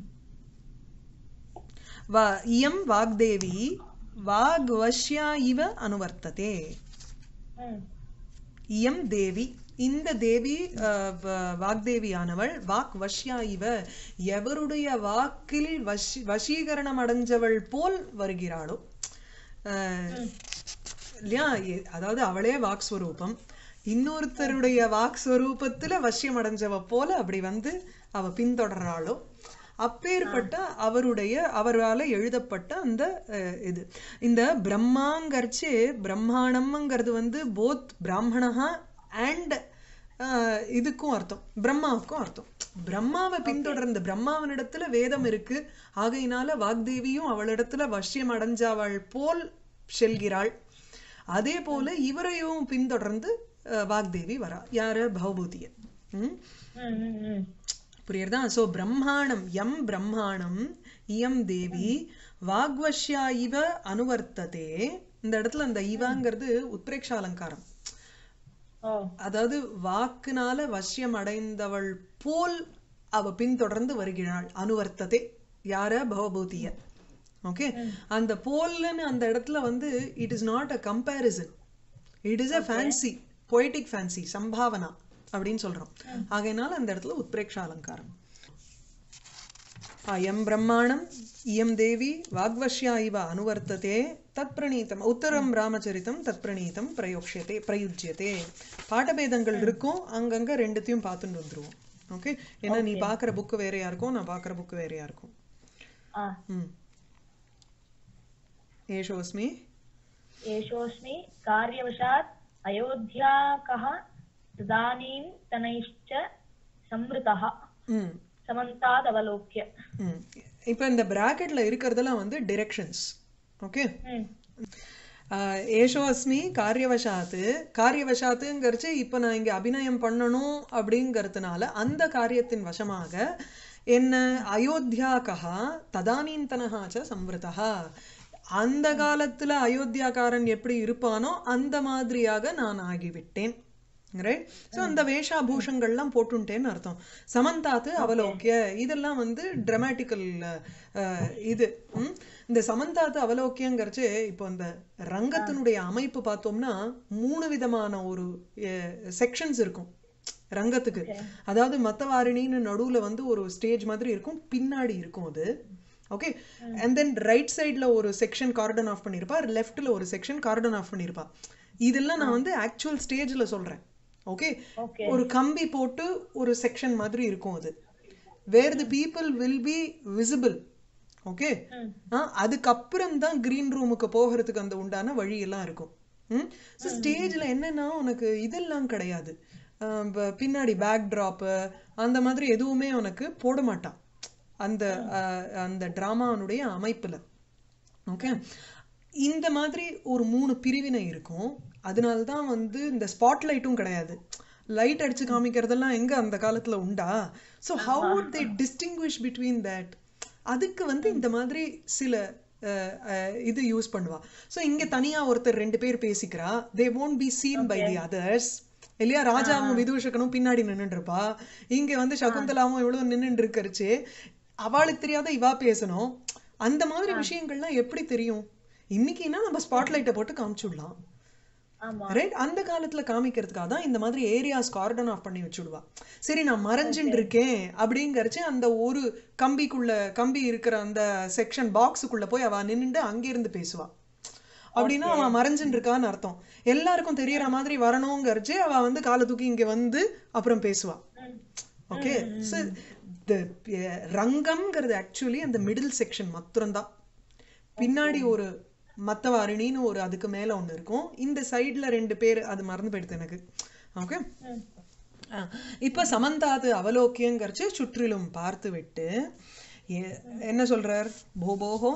வா இயம் வாக்தேவி வாக்வஷ்யா இவ அனுவர்த்ததே ம். இயம் தேவி இந்த தேவி அஹ், வ- வாக்தேவியானவள் வாக் வஷ்யா இவ எவருடைய வாக்கில் வஷி வசீகரணம் அடைஞ்சவள் போல் வருகிறாளோ அஹ், இல்லையா எ- அதாவது அவளே வாக் ஸ்வரூபம் இன்னொருத்தருடைய வாக் ஸ்வரூபத்துல வசியம் அடைஞ்சவ போல அப்படி வந்து அவ பின்தொடர்றாளோ அப்பேற்பட்ட அவருடைய அவரால எழுதப்பட்ட அந்த அஹ், இது இந்த பிரம்மாங்கர்ச்சே பிரம்மாணம்ங்கிறது வந்து போத் பிராமணா அண்ட் இதுக்கும் அர்த்தம் பிரம்மாவுக்கும் அர்த்தம் பிரம்மாவை பின்தொடர்ந்த பிரம்மாவனிடத்துல வேதம் இருக்கு ஆகையினால வாக்தேவியும் அவளிடத்துல வசியம் அடைஞ்சவள் போல் செல்கிறாள் அதே போல இவரையும் பின்தொடர்ந்து அஹ், வாக்தேவி வரா யாரு பவபூதிய ம் ம், ம், ம். புரியுறதா சோ பிரம்மாணம் எம் பிரம்மாணம் இயம் தேவி வாக்வஷ்யா இவ அனுவர்த்ததே இந்த இடத்துல அந்த இவங்கிறது உத்பிரேக்ஷ அலங்காரம் ஓ அதாவது வாக்குனால வசியம் அடைந்தவள் போல் அவ பின்தொடர்ந்து வருகிறாள் அனுவர்த்ததே யார பவபூதிய ஓகே அந்த போல்னு அந்த இடத்துல வந்து it is not a comparison it is a fancy poetic fancy சம்பாவனா அப்படின்னு சொல்றோம் ஆகையினால அந்த இடத்துல உத்பிரேக்ஷ அலங்காரம் அயம் பிரம்மாணம் இயம் தேவி வாக்வஷ்யா இவ அனுவர்த்ததே தத் பிரணீதம் உத்தரம் ராமச்சரிதம் தத் பிரணீதம் பிரயோக்ஷியதே பிரயுஜ்யதே பாடபேதங்கள் இருக்கும் அங்கங்க ரெண்டுத்தையும் பார்த்துட்டு வந்துருவோம் ஓகே ஏன்னா நீ பார்க்குற புக்கு வேறையா இருக்கும் நான் பார்க்குற புக்கு வேறையா இருக்கும் ஆ ம் ஏஷோஸ்மி एषोऽस्मि कार्यवशात् अयोध्याकः तदानीं तनैश्च संवृतः ம் समन्तादवलोक्य ம் இப்போ இந்த பிராக்கெட்ல இருக்கிறதெல்லாம் வந்து டிரெக்ஷன்ஸ் ஓகே ம் ஆஹ் ஏஷோ அஸ்மி காரியவசாத்து காரியவசாத்துங்கிறச்சு இப்போ நான் இங்கே அபிநயம் பண்ணணும் அப்படிங்கிறதுனால அந்த காரியத்தின் வசமாக என்ன அயோத்தியாக்கா ததானீந்தனஹா ச சம்வృతா அந்த காலத்துல அயோத்தியாக்காரன் எப்படி இருப்பானோ அந்த மாதிரியாக நான் ஆகிவிட்டேன் ரைட் ஸோ அந்த வேஷாபூஷங்கள்லாம் போட்டுட்டேன்னு அர்த்தம் சமந்தாத்து அவலோக்கிய இதெல்லாம் வந்து டிராமாட்டிக்கல் இது ம்? இந்த சமந்தாத்து அவலோக்கியங்கிறச்சு இப்போ இந்த ரங்கத்தினுடைய அமைப்பு பார்த்தோம்னா மூணு விதமான ஒரு செக்ஷன்ஸ் இருக்கும் ரங்கத்துக்கு அதாவது மத்தவாரிணின்னு நடுவுல வந்து ஒரு ஸ்டேஜ் மாதிரி இருக்கும் பின்னாடி இருக்கும் அது ஓகே அண்ட் தென் ரைட் சைடுல ஒரு செக்ஷன் கார்டன் ஆஃப் பண்ணியிருப்பா லெஃப்ட்ல ஒரு செக்ஷன் கார்டன் ஆஃப் பண்ணியிருப்பா இதெல்லாம் நான் வந்து ஆக்சுவல் ஸ்டேஜ்ல சொல்றேன் ஓகே ஓகே ஒரு கம்பி போட்டு ஒரு செக்ஷன் மாதிரி இருக்கும் அது where the people will be visible okay hmm அதுக்கப்புறம் தான் கிரீன் ரூமுக்கு போகிறதுக்கு அந்த உண்டான வழி எல்லாம் இருக்கும் ம் ஸோ ஸ்டேஜில் என்னன்னா உனக்கு இதெல்லாம் கிடையாது ஆஹ் ப- பின்னாடி பேக் ட்ராப்பு அந்த மாதிரி எதுவுமே உனக்கு போட மாட்டான் அந்த ஆஹ் அந்த ட்ராமாவனுடைய அமைப்புல ஓகே இந்த மாதிரி ஒரு மூணு பிரிவினை இருக்கும் அதனால தான் வந்து இந்த ஸ்பாட் லைட்டும் கிடையாது லைட் அடிச்சு காமிக்கிறதெல்லாம் எங்க அந்த காலத்துல உண்டா so how would they distinguish between that அதுக்கு வந்து இந்த மாதிரி சில அஹ், அஹ், இது யூஸ் பண்ணுவா ஸோ இங்க தனியா ஒருத்தர் ரெண்டு பேர் பேசிக்கிறா தே won't be seen by the others இல்லையா ராஜாவும் விதூஷகனும் பின்னாடி நின்னுட்டு இருப்பா இங்க வந்து சகுந்தலாவும் இவ்வளவு நின்னுட்டு இருக்கறச்சு அவளுக்கு தெரியாத இவா பேசணும் அந்த மாதிரி விஷயங்கள்லாம் எப்படி தெரியும் இன்னைக்குன்னா நம்ம ஸ்பாட்லைட்டை போட்டு காமிச்சுடலாம் ஆமா ரைட் அந்த காலத்துல காமிக்கிறதுக்காக தான் இந்த மாதிரி ஏரியாஸ் கார்டன் ஆஃப் பண்ணி வச்சுடுவா சரி நான் மறைஞ்சுட்டு இருக்கேன் அப்படிங்கறச்சு அந்த ஒரு கம்பிக்குள்ள கம்பி இருக்கிற அந்த செக்ஷன் பாக்ஸுக்குள்ள போய் அவ நின்னுட்டு அங்கிருந்து பேசுவா அப்படின்னா அவன் மறைஞ்சுட்டு இருக்கான்னு அர்த்தம் எல்லாருக்கும் தெரியற மாதிரி வரணுங்கிறச்சு அவ வந்து காலை தூக்கி இங்க வந்து அப்புறம் பேசுவா ம் ஓகே ஸோ ரங்கம்ங்கிறது ஆக்சுவலி அந்த மிடில் செக்ஷன் மாத்திரம்தான் பின்னாடி ஒரு மத்தவாரிணின்னு ஒரு அதுக்கு மேல ஒண்ணு இருக்கும் இந்த சைடுல ரெண்டு பேர் அது மறந்து போயிடுது எனக்கு ஓகே ம் இப்ப சமந்தாது அவலோக்கியங்கிறச்சு சுற்றிலும் பார்த்து விட்டு எ- என்ன சொல்றார் போபோஹோ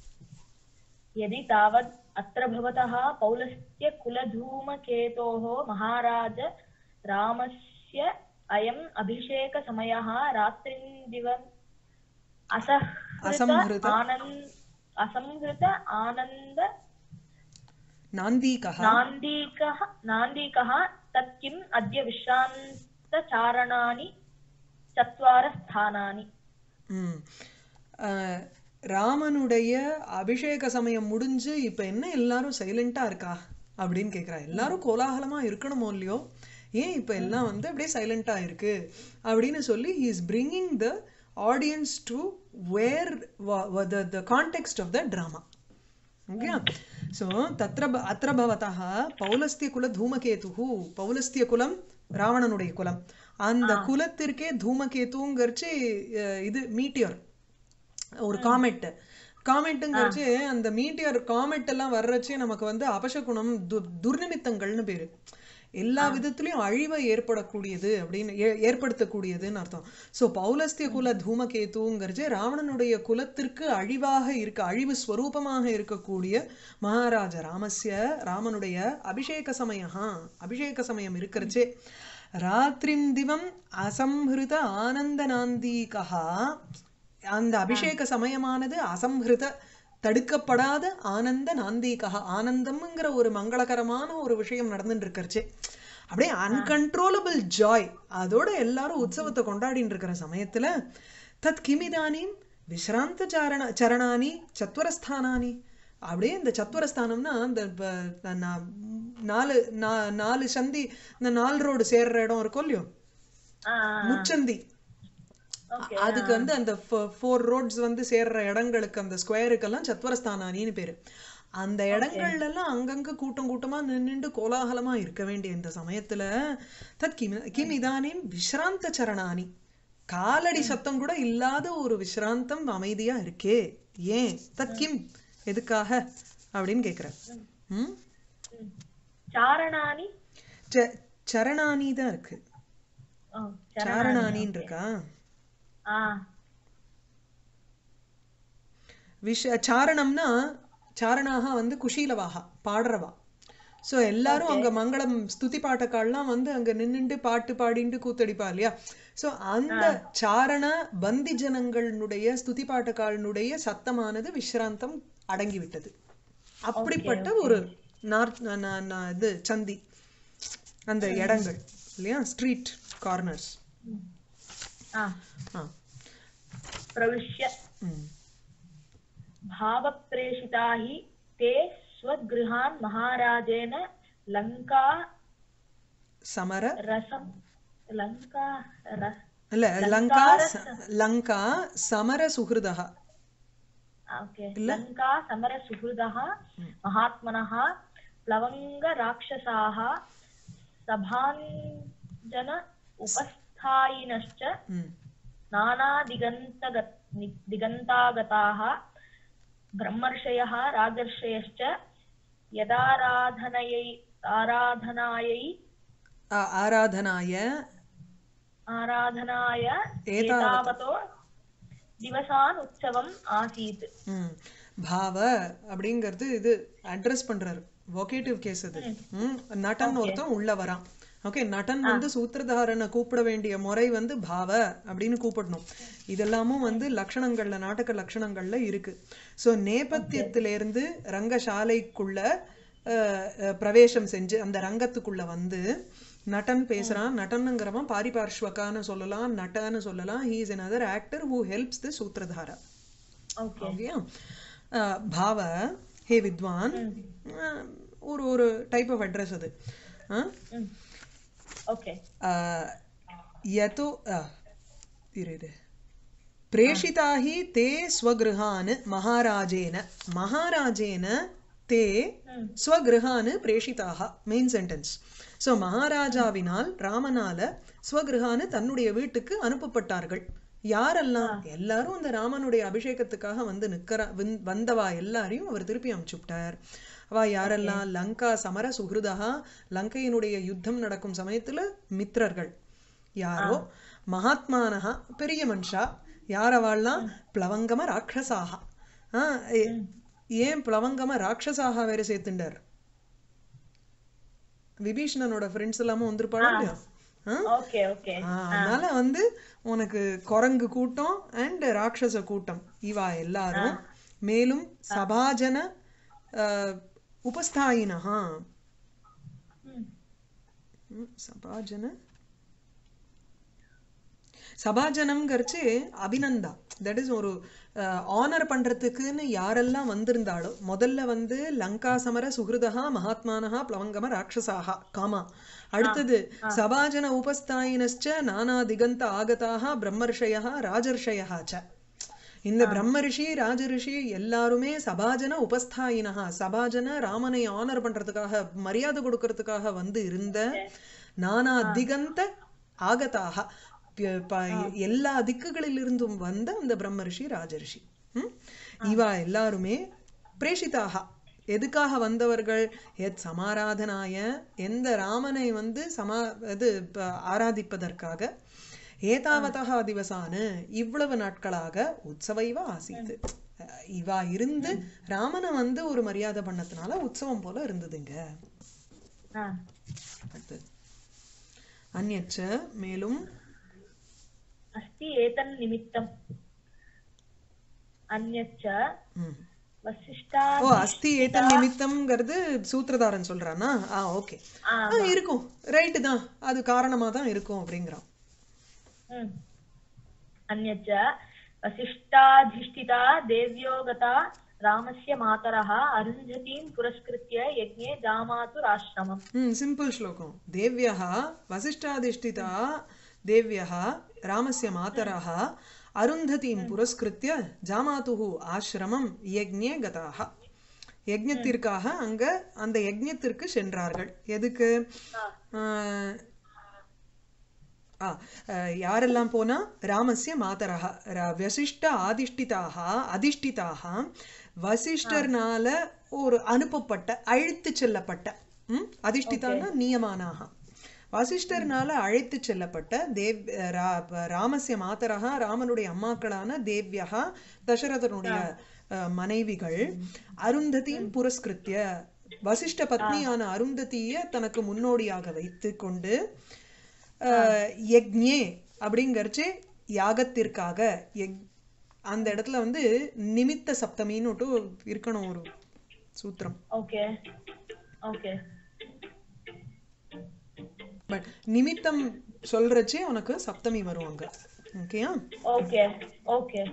यदि तावत् अत्र भवतः पौलस्य कुलधूमकेतोः महाराज रामस्य अयम् अभिषेकसमयः रात्रिन्दिवम् असहृत असंहृत। आनन्द असंहृत आनन्द நாந்தீகா नान्दीकः नान्दीकः तत् किम् अद्य विश्रान्तचारणानि चत्वारस्थानानि ம். அஹ், ராமனுடைய அபிஷேக சமயம் முடிஞ்சு இப்ப என்ன எல்லாரும் சைலண்டா இருக்கா அப்படின்னு கேக்குறா எல்லாரும் கோலாகலமா இருக்கணுமோ இல்லையோ ஏன் இப்ப எல்லாம் வந்து அப்படியே சைலண்டா இருக்கு அப்படின்னு சொல்லி he is bringing the audience to where wa- wa- the the context of the drama okay so தத்ர ப- அத்திர பவதः பௌலஸ்திய குல தூமகேது பௌலஸ்திய குலம் ராவணனுடைய குலம் அந்த குலத்திற்கே தூமகேதுங்கிறச்சு அஹ், இது மீட்டியர் ஒரு காமெட் காமெட்டுங்கிறச்சு அந்த மீட்டியர் காமெட் எல்லாம் வர்றச்சே நமக்கு வந்து அபசகுணம் து துர்நிமித்தங்கள்னு பேரு எல்லா விதத்திலையும் அழிவை ஏற்படக்கூடியது அப்படின்னு ஏ- ஏற்படுத்தக்கூடியதுன்னு அர்த்தம் சோ பௌலஸ்திய குல தூமகேதுங்கிறது ராவணனுடைய குலத்திற்கு அழிவாக இருக்க அழிவு ஸ்வரூபமாக இருக்கக்கூடிய மகாராஜ ராமஸ்ய ராமனுடைய அபிஷேக சமயஹா அபிஷேக சமயம் இருக்கிறச்சே ராத்திரிம் திவம் அசம்ஹிருத ஆனந்த நாந்தீகா அந்த அபிஷேக சமயமானது அசம்ஹிருத தடுக்கப்படாத ஆனந்த நாந்தீகா ஆனந்தம்ங்கிற ஒரு மங்களகரமான ஒரு விஷயம் நடந்துட்டு இருக்கறச்சே அப்படியே அன்கன்ட்ரோலபிள் ஜாய் அதோட எல்லாரும் உற்சவத்தை கொண்டாடிட்டு இருக்கிற சமயத்துல தத் கிமிதானீம் விஸ்ராந்த சாரண சரணானி சத்வரஸ்தானானி அப்படியே இந்த சத்வரஸ்தானம்னா இந்த ப- நா- நாலு நா- நாலு சந்தி இந்த நாலு ரோடு சேர்ற இடம் இருக்கும் இல்லையோ முச்சந்தி ஓகே அதுக்கு வந்து அந்த ஃபோர் ரோட்ஸ் வந்து சேர்ற இடங்களுக்கு அந்த ஸ்கொயருக்கெல்லாம் சத்வரஸ்தானானின்னு பேரு அந்த இடங்கள்ல எல்லாம் அங்கங்க கூட்டம் கூட்டமா நின்னுண்டு கோலாகலமா இருக்க வேண்டிய இந்த சமயத்துல தத் கிம் கிம் இதானீம் விஸ்ராந்த சரணானி காலடி சத்தம் கூட இல்லாத ஒரு விஸ்ராந்தம் அமைதியா இருக்கே ஏன் தத் கிம் எதுக்காக அப்படின்னு கேக்குறேன் ம் ம். சாரணானி ச- சரணானி தான் இருக்கு ஓ, சரணானி சாரணானின்னு இருக்கா ஆ விஷ சாரணம்னா சாரணாக வந்து குஷீலவாக பாடுறவா சோ எல்லாரும் அங்க மங்களம் ஸ்துதி பாட்டக்கால்லாம் வந்து அங்க நின்னுண்டு பாட்டு பாடிண்டு கூத்தடிப்பா இல்லையா சோ அந்த சாரண பந்தி ஜனங்களுடைய ஸ்துதி பாட்டக்காரனுடைய சத்தமானது விஸ்ராந்தம் அடங்கி விட்டது அப்படிப்பட்ட ஒரு நார்த் ந- ந- இது சந்தி அந்த இடங்கள் இல்லையா ஸ்ட்ரீட் கார்னர்ஸ் ஆ प्रविश्य ம் भावप्रेषिता हि ते स्वगृहान् महाराजेन लङ्का சமர रसं लङ्का रस இல்ல லங்கா ச- லங்கா சமர சுஹൃதः ओके लङ्का समरसुहृदः महात्मनः प्लवङ्गराक्षसाः सभाञ्जन उपस्थायिनश्च ம் नानादिगन्तग दिगन्तागताः ब्रह्मर्षयः राजर्षयश्च यदाराधनयै आराधनायै ஆ- ஆராதனாய आराधनाय एतावत्। एतावतो दिवसान् उत्सवम् आसीत् ம் பாவ அப்படிங்கிறது இது அட்ரஸ் பண்றாரு வொகேட்டிவ் கேஸ் அது ம் நடன் ஒருத்தன் உள்ள வரான் ஓகே நடன் வந்து சூத்திரதாரனை கூப்பிட வேண்டிய முறை வந்து பாவ அப்படின்னு கூப்பிடணும் இதெல்லாமும் வந்து லட்சணங்கள்ல நாடக லட்சணங்கள்ல இருக்கு சோ நேபத்தியத்திலிருந்து ரங்கசாலைக்குள்ள அஹ், அஹ், பிரவேசம் செஞ்சு அந்த ரங்கத்துக்குள்ள வந்து நடன் பேசுறான் நட்டனுங்கிறவன் பாரிபார்ஷ்வகான்னு சொல்லலாம் நட்டன்னு சொல்லலாம் he is another actor who helps the சூத்திரதாரா ओके ஓகேயா அஹ், பாவ ஹே வித்வான் அஹ், ஒரு ஒரு டைப் ஆஃப் அட்ரஸ் அது அஹ், ओके அஹ், யதோ அஹ், இரு இரு प्रेषिता हि ते स्वगृहान् महाराजेन महाराजेन ते ஸ்வகிருஹான்னு பிரேஷிதாக மெயின் சென்டென்ஸ் ஸோ மகாராஜாவினால் ராமனால ஸ்வகிருஹான்னு தன்னுடைய வீட்டுக்கு அனுப்பப்பட்டார்கள் யாரெல்லாம் எல்லாரும் அந்த ராமனுடைய அபிஷேகத்துக்காக வந்து நிக்கிற விந்- வந்தவா எல்லாரையும் அவர் திருப்பி அனுப்பிச்சுட்டார் அவ யாரெல்லாம் லங்கா சமர சுஹൃதா லங்கையினுடைய யுத்தம் நடக்கும் சமயத்துல மித்திரர்கள் யாரோ மகாத்மானஹா பெரிய மனுஷா யாரவாள்லாம் பிளவங்கம ராட்சசாக ஆ, ஏ- ஏன் பிளவங்கம ராட்சசாக வேற சேர்த்துண்டார் விபீஷணனோட ஃப்ரெண்ட்ஸ் எல்லாமும் வந்திருப்பாளோ இல்லையா ஆ? ओके ओके ஆ, அதனால வந்து உனக்கு குரங்கு கூட்டம் அண்ட் ராட்சச கூட்டம் இவா எல்லாரும் மேலும் சபாஜன அஹ், உபஸ்தாயினஹா ம். ம், சபாஜன சபாஜனம்ங்கிறச்சு அபிநந்தா தட் இஸ் ஒரு ஆனர் பண்றதுக்குன்னு யாரெல்லாம் வந்திருந்தாளோ முதல்ல வந்து லங்கா சமர சுஹൃதா மகாத்மானஹா பிளவங்கம ராட்சசாக காமா அடுத்தது சபாஜன உபஸ்தாயினஸ்ச நானா திகந்த ஆகதாக பிரம்மர்ஷயா ராஜர்ஷயா ச இந்த பிரம்ம ரிஷி ராஜரிஷி எல்லாருமே சபாஜன உபஸ்தாயினஹா சபாஜன ராமனை ஆனர் பண்றதுக்காக மரியாதை கொடுக்கறதுக்காக வந்து இருந்த நானா திகந்த ஆகதாக ப- ப- எல்லா திக்குகளிலிருந்தும் வந்த அந்த பிரம்ம ரிஷி ராஜரிஷி ம்? இவா எல்லாருமே பிரேஷிதாக எதுக்காக வந்தவர்கள் எத் சமாராதனாய எந்த ராமனை வந்து சமா இது ப- ஆராதிப்பதற்காக ஏதாவதா திவசானு இவ்வளவு நாட்களாக உற்சவைவ ஆசீத்து அஹ் இவா இருந்து ராமனை வந்து ஒரு மரியாதை பண்ணதுனால உற்சவம் போல இருந்ததுங்க ஆ அடுத்தது அந்நச்ச மேலும் अस्ति एतन्निमित्तम् अन्यच्च ம். वसिष्ठा ஓ அஸ்தி ஏத்தன் நிமித்தம்ங்கிறது சூத்திரதாரன் சொல்றானா ஆ ஓகே ஆ, ஆ இருக்கும் ரைட்டு தான் அது காரணமா தான் இருக்கும் அப்படிங்கிறான் ம். अन्यच्च वसिष्ठाधिष्ठिता देव्यो गता रामस्य मातरः अरुन्धतीं पुरस्कृत्य यज्ञे जामातुराश्रमम् ம் சிம்பிள் ஸ்லோகம் தேவ்யः வசிஷ்டாதிஷ்டிதா தேவ்யः ராமस्य மாதரः அருந்ததீம் புரஸ்கிருத்ய ஜாமாதுः ஆசிரமம் யக்ஞே கதாः யஜ்ஞத்திற்காக அங்க அந்த யஜ்ஞத்திற்கு சென்றார்கள் எதுக்கு ஆஹ், ஆ, அஹ், யாரெல்லாம் போனா ராமஸ்ய மாதரக ர- வசிஷ்ட ஆதிஷ்டிதாக அதிஷ்டிதாக வசிஷ்டர்னால ஒரு அனுப்பப்பட்ட அழைத்து செல்லப்பட்ட ம்? அதிஷ்டிதான்னா நியமானாக வசிஷ்டர்னால அழைத்து செல்லப்பட்ட தேவ் ரா- ராமஸ்ய மாதரக ராமனுடைய அம்மாக்களான தேவ்யகா தசரதனுடைய அஹ், மனைவிகள் அருந்ததியும் புரஸ்கிருத்திய வசிஷ்ட பத்னியான அருந்ததிய தனக்கு முன்னோடியாக வைத்து கொண்டு அஹ், யக்ஞே அப்படிங்கறச்சு யாகத்திற்காக யக் அந்த இடத்துல வந்து நிமித்த சப்தமின்னு இருக்கணும் ஒரு சூத்திரம் Okay. Okay. பட் நிமித்தம் சொல்றச்சே உனக்கு சப்தமி வருவாங்க ஓகேயா Okay. Okay.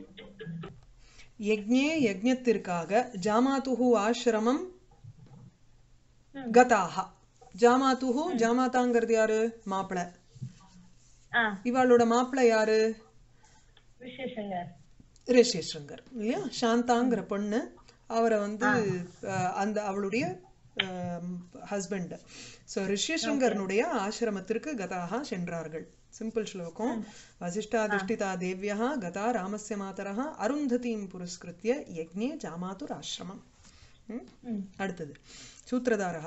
யக்ஞே யஜ்ஞத்திற்காக ஜாமாதுஹு ஆசிரமம் ம். கதாஹா ஜாமாதுஹு ஜாமாதாங்கிறது யாரு மாப்பிளை ஆ இவாளோட மாப்பிளை யாரு விசேஷங்கர் ரிஷிஸ்ருங்கர் இல்லையா சாந்தாங்கிற பொண்ணு அவரை வந்து அஹ், அந்த அவளுடைய ஹஸ்பண்ட் ஸோ ரிஷிஸ்ருங்கர்னுடைய ஆசிரமத்திற்கு கதாக சென்றார்கள் சிம்பிள் ஸ்லோகம் வசிஷ்டாதிஷ்டிதா தேவ்யா கதா ராமஸ்ய மாதரः அருந்ததீம் புரஸ்கிருத்திய யக்ஞே ஜாமாதுர் ஆசிரமம் ம்? ம். அடுத்தது சூத்திரதாரः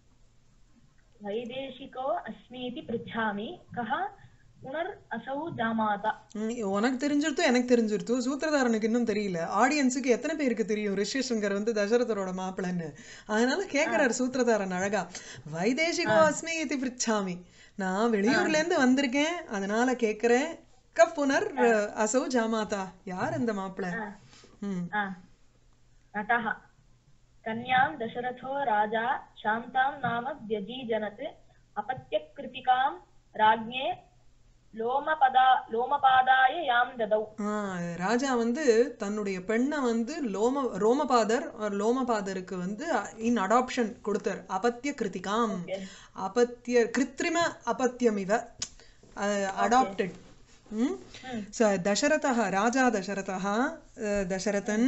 वैदेशिको अस्मीति पृच्छामि कः पुनर् असौ जामाता ம், உனக்கு தெரிஞ்சிருத்தோ எனக்கு தெரிஞ்சிருத்தோ சூத்திரதாரனுக்கு இன்னும் தெரியல ஆடியன்ஸுக்கு எத்தனை பேருக்கு தெரியும் ரிஷிசங்கர் வந்து தசரதரோட மாப்பிள்ளைன்னு அதனால கேக்குறாரு சூத்திரதாரன் அழகா வைதேசிகோ அஸ்மி இது பிரிச்சாமி நான் வெளியூர்ல இருந்து வந்திருக்கேன் அதனால கேக்குறேன் க புனர் அஹ், அசௌ ஜாமாதா யார் அந்த மாப்பிள்ளை ம் आ, नटः कन्यां दशरथो राजा शान्तां नाम व्यजीजनत् अपत्यकृतिकां राज्ञे लोमपदा लोमपादाय यां ददौ ஆ, ராஜா வந்து தன்னுடைய பெண்ணை வந்து லோம ரோமபாதர் or லோமபாதருக்கு வந்து இன் அடாப்ஷன் கொடுத்தார் அபத்திய கிருத்திகாம் அபத்திய கிருத்திரிம அபத்தியமிவ அடாப்டட் ஸோ தசரதः ராஜா தசரதः அஹ், தசரதன்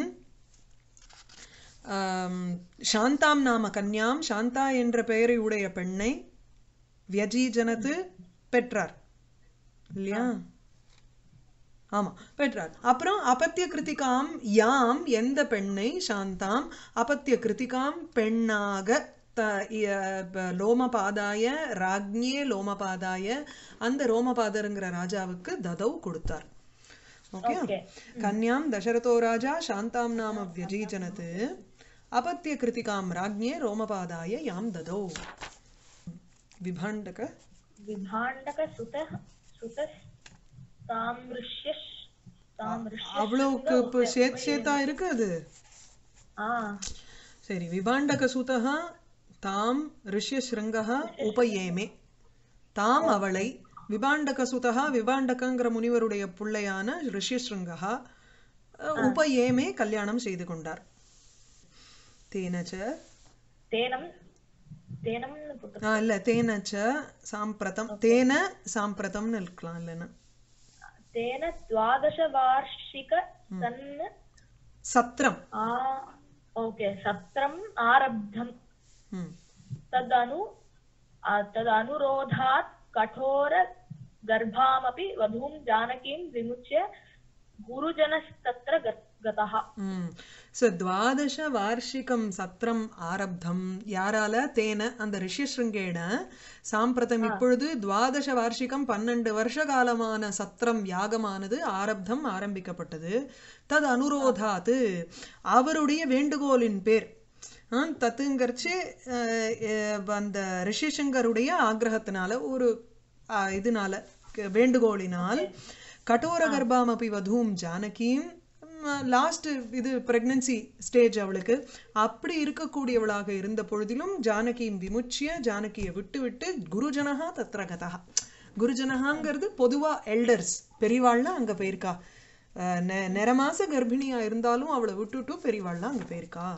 ஆம், சாந்தாம் நாம கன்யாம் சாந்தா என்ற பெயரை உடைய பெண்ணை வியஜீஜனத்து பெற்றார் இல்லையா ஆமா பெற்றார் அப்புறம் அபத்திய கிருத்திகாம் யாம் எந்த பெண்ணை சாந்தாம் அபத்திய கிருத்திகாம் பெண்ணாக த இ- ப- லோமபாதாய ராஜ்ஞே லோமபாதாய அந்த ரோமபாதருங்கிற ராஜாவுக்கு ததௌ கொடுத்தார் ஓகே Okay. கன்யாம் தசரதோ ராஜா சாந்தாம் நாம வியஜீஜனது அபத்திய கிருத்திகாம் ராஜ்ஞே ரோமபாதாய யாம் ததௌ விபாண்டக विभाण्डकसुतः सुतस्तामृष्यश् तामृष्य அவ்வளவுக்கு இப்போ சேத் சேத்தா இருக்கு அது आ சரி விபாண்டக சுதா தாம் ரிஷ்யஸ்ருங்கः உபயேமே தாம் அவளை விபாண்டக சுதா விபாண்டகங்கிற முனிவருடைய பிள்ளையான ரிஷ்யஸ்ருங்கः அஹ், உபயேமே கல்யாணம் செய்து கொண்டார் தேனச்ச तेनं तेनं पुत्र ஆ, இல்ல தேனச்ச சாம்பிரதம் தேன சாம்பிரதம்னு இருக்கலாம் இல்லைன்னா तेन द्वादशवार्षिक सन् சத்திரம் आ ओके सत्रम् आरब्धम् ம் तदनु आ, तदनुरोधात् कठोर गर्भामपि वधूं जानकीं विमुच्य गुरुजनस्तत्र ग- कृतः ஸோ துவாதச வார்ஷிகம் சத்திரம் ஆரப்தம் யாரால தேன அந்த ரிஷிஸ்ருங்கேன சாம்பிரதம் இப்பொழுது துவாதச வார்ஷிகம் பன்னெண்டு வருஷ காலமான சத்திரம் யாகமானது ஆரப்தம் ஆரம்பிக்கப்பட்டது தது அனுரோதாத்து அவருடைய வேண்டுகோளின் பேர் ஆ, தத்துங்கரிச்சு அஹ், அஹ், அந்த ரிஷிசங்கருடைய ஆக்ரகத்தினால ஒரு ஆ, இதனால க- வேண்டுகோளினால் கடோர கர்ப்பாமபி வதூம் ஜானகீம் லாஸ்ட் இது பிரெக்னன்சி ஸ்டேஜ் அவளுக்கு அப்படி இருக்கக்கூடியவளாக இருந்த பொழுதிலும் ஜானகியும் விமுச்சிய ஜானகியை விட்டு விட்டு குருஜனஹா தத்ர கதா குருஜனஹாங்கிறது பொதுவா எல்டர்ஸ் பெரியவாள்லாம் அங்க போயிருக்கா அஹ் நெ- நிறமாச கர்ப்பிணியா இருந்தாலும் அவளை விட்டுட்டு பெரியவாள்லாம் அங்க போயிருக்கா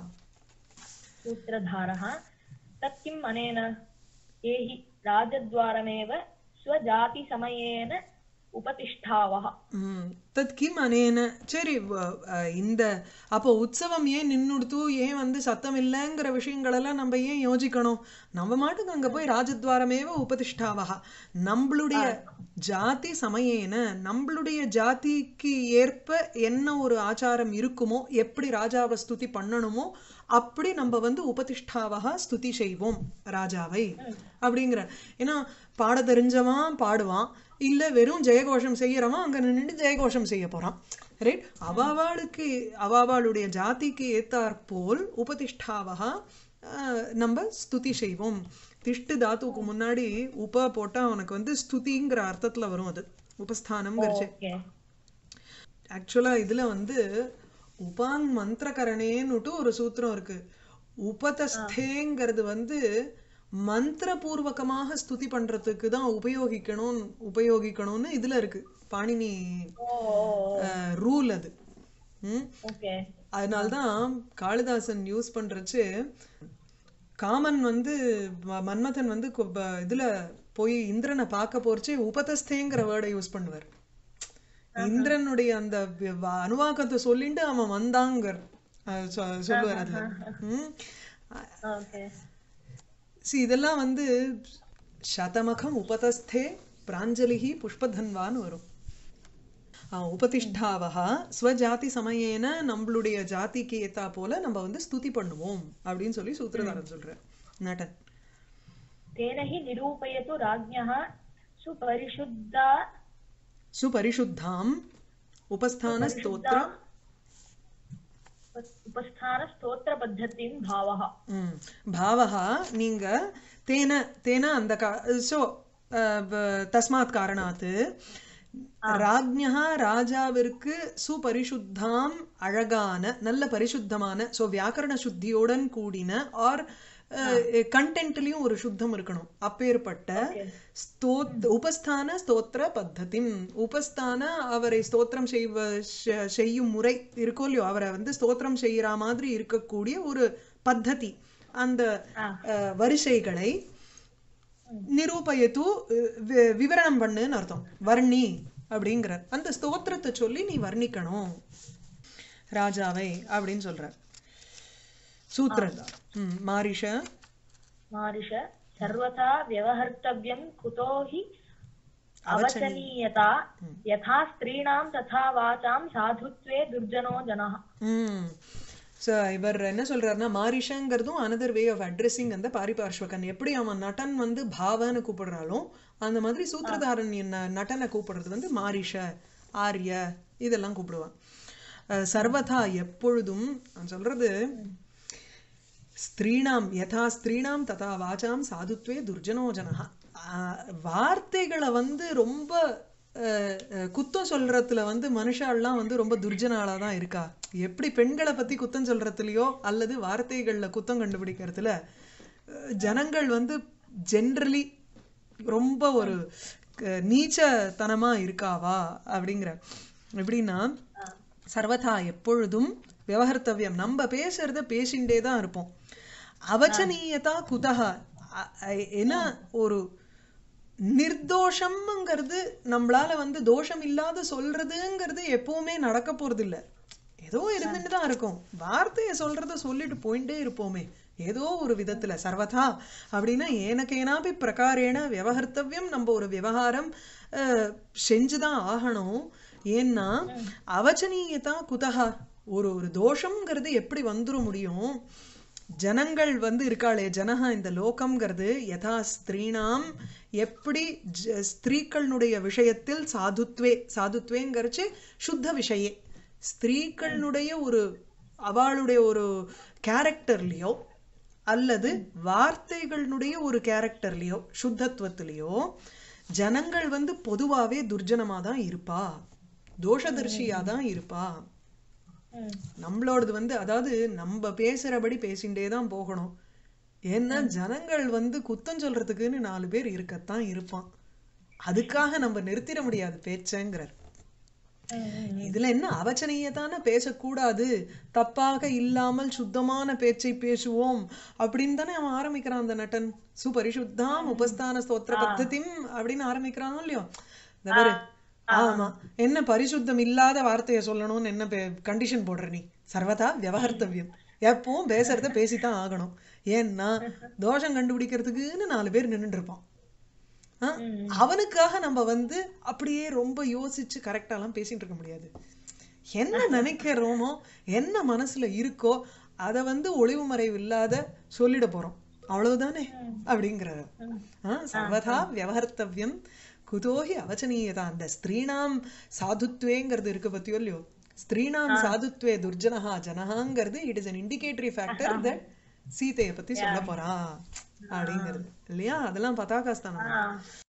सूत्रधारः तत् किम् अनेन ये हि राजद्वारमेव स्वजातिसमयेन उपतिष्ठावः ம். தத் கிம் அனேன சரி வ- அஹ் இந்த அப்போ உற்சவம் ஏன் நின்னுடுத்து ஏன் வந்து சத்தம் இல்லைங்கிற விஷயங்களெல்லாம் நம்ம ஏன் யோசிக்கணும் நம்ம மாட்டுக்கு அங்க போய் ராஜத்வாரமேவ உபதிஷ்டாவா நம்மளுடைய ஜாதி சமயேன நம்மளுடைய ஜாதிக்கு ஏற்ப என்ன ஒரு ஆச்சாரம் இருக்குமோ எப்படி ராஜாவை ஸ்துதி பண்ணணுமோ அப்படி நம்ம வந்து உபதிஷ்டாவா ஸ்துதி செய்வோம் ராஜாவை அப்படிங்கிற ஏன்னா பாட தெரிஞ்சவன் பாடுவான் இல்ல வெறும் ஜெயகோஷம் செய்யறவன் அங்க நின்னுட்டு ஜெயகோஷம் செய்ய போறான் ரைட் அவாவாளுக்கு அவாவாளுடைய ஜாதிக்கு ஏத்தாற்போல் உபதிஷ்டாவா ஆஹ், நம்ம ஸ்துதி செய்வோம் திஷ்டு தாத்துக்கு முன்னாடி உப போட்டா அவனுக்கு வந்து ஸ்துதிங்கிற அர்த்தத்துல வரும் அது உபஸ்தானம்ங்கிறச்சு ओके ஆக்சுவலா இதுல வந்து உபாங் மந்திரகரணேன்னுட்டு ஒரு சூத்திரம் இருக்கு உபதஸ்தேங்கிறது வந்து மந்திரபூர்வகமாக ஸ்துதி பண்றதுக்கு தான் உபயோகிக்கணும் உபயோகிக்கணும்னு இதுல இருக்கு பாணினி ओ ரூல் அது ம் ओके அதனால்தான் காளிதாசன் யூஸ் பண்றச்சு காமன் வந்து ம- மன்மதன் வந்து கு- ப- இதுல போய் இந்திரனை பார்க்க போறச்சு உபதஸ்தேங்கிற வேர்டை யூஸ் பண்ணுவார் இந்திரனுடைய அந்த வி- வ- அனுவாக்கத்தை சொல்லிட்டு அவன் வந்தாங்கர் அஹ் சொ- சொல்லுவார் அதுல ம் ओके See, இதெல்லாம் வந்து சதமகம் உபதஸ்தே பிராஞ்சலிஹி புஷ்பதன்வான்னு வரும் ஆஹ், உபதிஷ்டாவஹா ஸ்வஜாதி சமயேன நம்மளுடைய ஜாதிக்கு ஏத்தா போல நம்ம வந்து ஸ்துதி பண்ணுவோம் அப்படின்னு சொல்லி சூத்திரதாரன் சொல்றார் நடன் तेन हि निरूपयतु राज्ञः सुपरिशुद्धा சுபரிசுத்தாம் உபஸ்தான ஸ்தோத்திர उपस्थानस्तोत्रपद्धतिं भावः ம். பாவகா நீங்க தேன தேன அந்த சோ தஸ்மாத் காரணாத்து ராஜ்ஞா ராஜாவிற்கு சுபரிசுத்தாம் அழகான நல்ல பரிசுத்தமான சோ வியாக்கரண சுத்தியுடன் கூடின ஆர் கண்டென்ட்லயும் ஒரு சுத்தம் இருக்கணும் அப்பேற்பட்ட ஸ்தோத் உபஸ்தான ஸ்தோத்திர பத்ததி உபஸ்தான அவரை ஸ்தோத்திரம் செய்வ செ- செய்யும் முறை இருக்கோ இல்லையோ அவரை வந்து ஸ்தோத்திரம் செய்யற மாதிரி இருக்கக்கூடிய ஒரு பத்ததி அந்த அஹ், வரிசைகளை நிரூபயத்து அஹ், வி- விவரணம் பண்ணுன்னு அர்த்தம் வர்ணி அப்படிங்கிறார் அந்த ஸ்தோத்திரத்தை சொல்லி நீ வர்ணிக்கணும் ராஜாவை அப்படின்னு சொல்றார் சூத்திரதார் ம், மாரிஷ मारिष सर्वथा व्यवहर्तव्यं कुतो हि अवचनीयता यथा स्त्रीणां तथा वाचां साधुत्वे दुर्जनो जनः ம் ஸோ இவர் என்ன சொல்றாருன்னா மாரிஷங்கிறதும் அனதர் வே ஆஃப் அட்ரஸிங் அந்த பாரிபார்ஷ்வகன் எப்படி அவன் நடன் வந்து பாவன்னு கூப்பிடுறாலும் அந்த மாதிரி சூத்திரதாரன் என்ன நடனை கூப்பிடுறது வந்து மாரிஷ ஆர்ய இதெல்லாம் கூப்பிடுவான் அஹ், சர்வதா எப்பொழுதும் அவன் சொல்றது ஸ்திரீணாம் யதா ஸ்திரீணாம் ததா வாசாம் சாதுத்வே துர்ஜனோ ஜனஹா ஆஹ் வார்த்தைகளை வந்து ரொம்ப அஹ், அஹ், குத்தம் சொல்றதுல வந்து மனுஷாலாம் வந்து ரொம்ப துர்ஜனாளா தான் இருக்கா எப்படி பெண்களை பத்தி குத்தம் சொல்றதுலயோ அல்லது வார்த்தைகள்ல குத்தம் கண்டுபிடிக்கிறதுல அஹ், ஜனங்கள் வந்து ஜென்ரலி ரொம்ப ஒரு க- நீச்சத்தனமா இருக்காவா அப்படிங்கிற எப்படின்னா சர்வதா எப்பொழுதும் விவகர்த்தவியம் நம்ம பேசுறத பேசிண்டே தான் இருப்போம் அவச்சனீயதா குதஹ அ- அ- ஏன்னா ஒரு நிர்தோஷம்ங்கிறது நம்மளால வந்து தோஷம் இல்லாத சொல்றதுங்கிறது எப்பவுமே நடக்க போறது இல்ல ஏதோ இருந்துட்டு தான் இருக்கும் வார்த்தையை சொல்றத சொல்லிட்டு போயிட்டே இருப்போமே ஏதோ ஒரு விதத்துல சர்வதா அப்படின்னா ஏனக்கேனாபி பிரகாரேன விவகர்த்தவியம் நம்ம ஒரு விவகாரம் அஹ், செஞ்சுதான் ஆகணும் ஏன்னா அவச்சனீயதா குதஹா ஒரு ஒரு தோஷம்ங்கிறது எப்படி வந்துட முடியும் ஜனங்கள் வந்து இருக்காளே ஜனஹா இந்த லோகம்ங்கிறது யதா ஸ்திரீனாம் எப்படி ஜ- ஸ்திரீக்களுடைய விஷயத்தில் சாதுத்வே சாதுத்வேங்கிறச்சு சுத்த விஷயே ஸ்திரீக்களுடைய ஒரு அவளுடைய ஒரு கேரக்டர்லயோ அல்லது வார்த்தைகளுடைய ஒரு கேரக்டர்லயோ சுத்தத்துவத்திலேயோ ஜனங்கள் வந்து பொதுவாவே துர்ஜனமா தான் இருப்பா தோஷதர்ஷியா தான் இருப்பா ம். நம்மளோடது வந்து அதாவது நம்ம பேசுறபடி பேசிண்டே தான் போகணும் ஏன்னா ஜனங்கள் வந்து குத்தம் சொல்றதுக்குன்னு நாலு பேர் இருக்கத்தான் இருப்பான் அதுக்காக நம்ம நிறுத்திட முடியாது பேச்சங்கிறார் ம், ம். இதுல என்ன அவச்சனையத்தானே பேசக்கூடாது தப்பாக இல்லாமல் சுத்தமான பேச்சை பேசுவோம் அப்படின்னு தானே அவன் ஆரம்பிக்கிறான் அந்த நட்டன் சுபரிசுத்தாம் உபஸ்தான ஸ்தோத்திர பத்ததிம் அப்படின்னு ஆரம்பிக்கிறானோ இல்லையோ இந்த பாரு ஆமா என்ன பரிசுத்தம் இல்லாத வார்த்தையை சொல்லணும்னு என்ன கண்டிஷன் போடுற நீ சர்வதா விவகர்த்தவியம் எப்பவும் பேசுறத பேசித்தான் ஆகணும் ஏன்னா தோஷம் கண்டுபிடிக்கிறதுக்குன்னு நாலு பேர் நின்னுட்டு இருப்பான் ஆ? அவனுக்காக நம்ம வந்து அப்படியே ரொம்ப யோசிச்சு கரெக்டாலாம் பேசிட்டு இருக்க முடியாது என்ன நினைக்கிறோமோ என்ன மனசுல இருக்கோ அதை வந்து ஒளிவு மறைவு இல்லாத சொல்லிட போறோம் அவ்வளவுதானே அப்படிங்கிறாரு ஆ, சர்வதா வியவஹர்த்தவ்யம் குதோஹி அவச்சனீயதா அந்த ஸ்திரீணாம் சாதுத்வேங்கிறது இருக்கு பத்தியோ இல்லையோ ஸ்திரீணாம் சாதுத்வே துர்ஜனஹா ஜனஹாங்கிறது it is an indicatory factor that சீதையை பத்தி சொல்ல போறா அப்படிங்கிறது இல்லையா அதெல்லாம் பதாகாஸ்தானம் ஆ.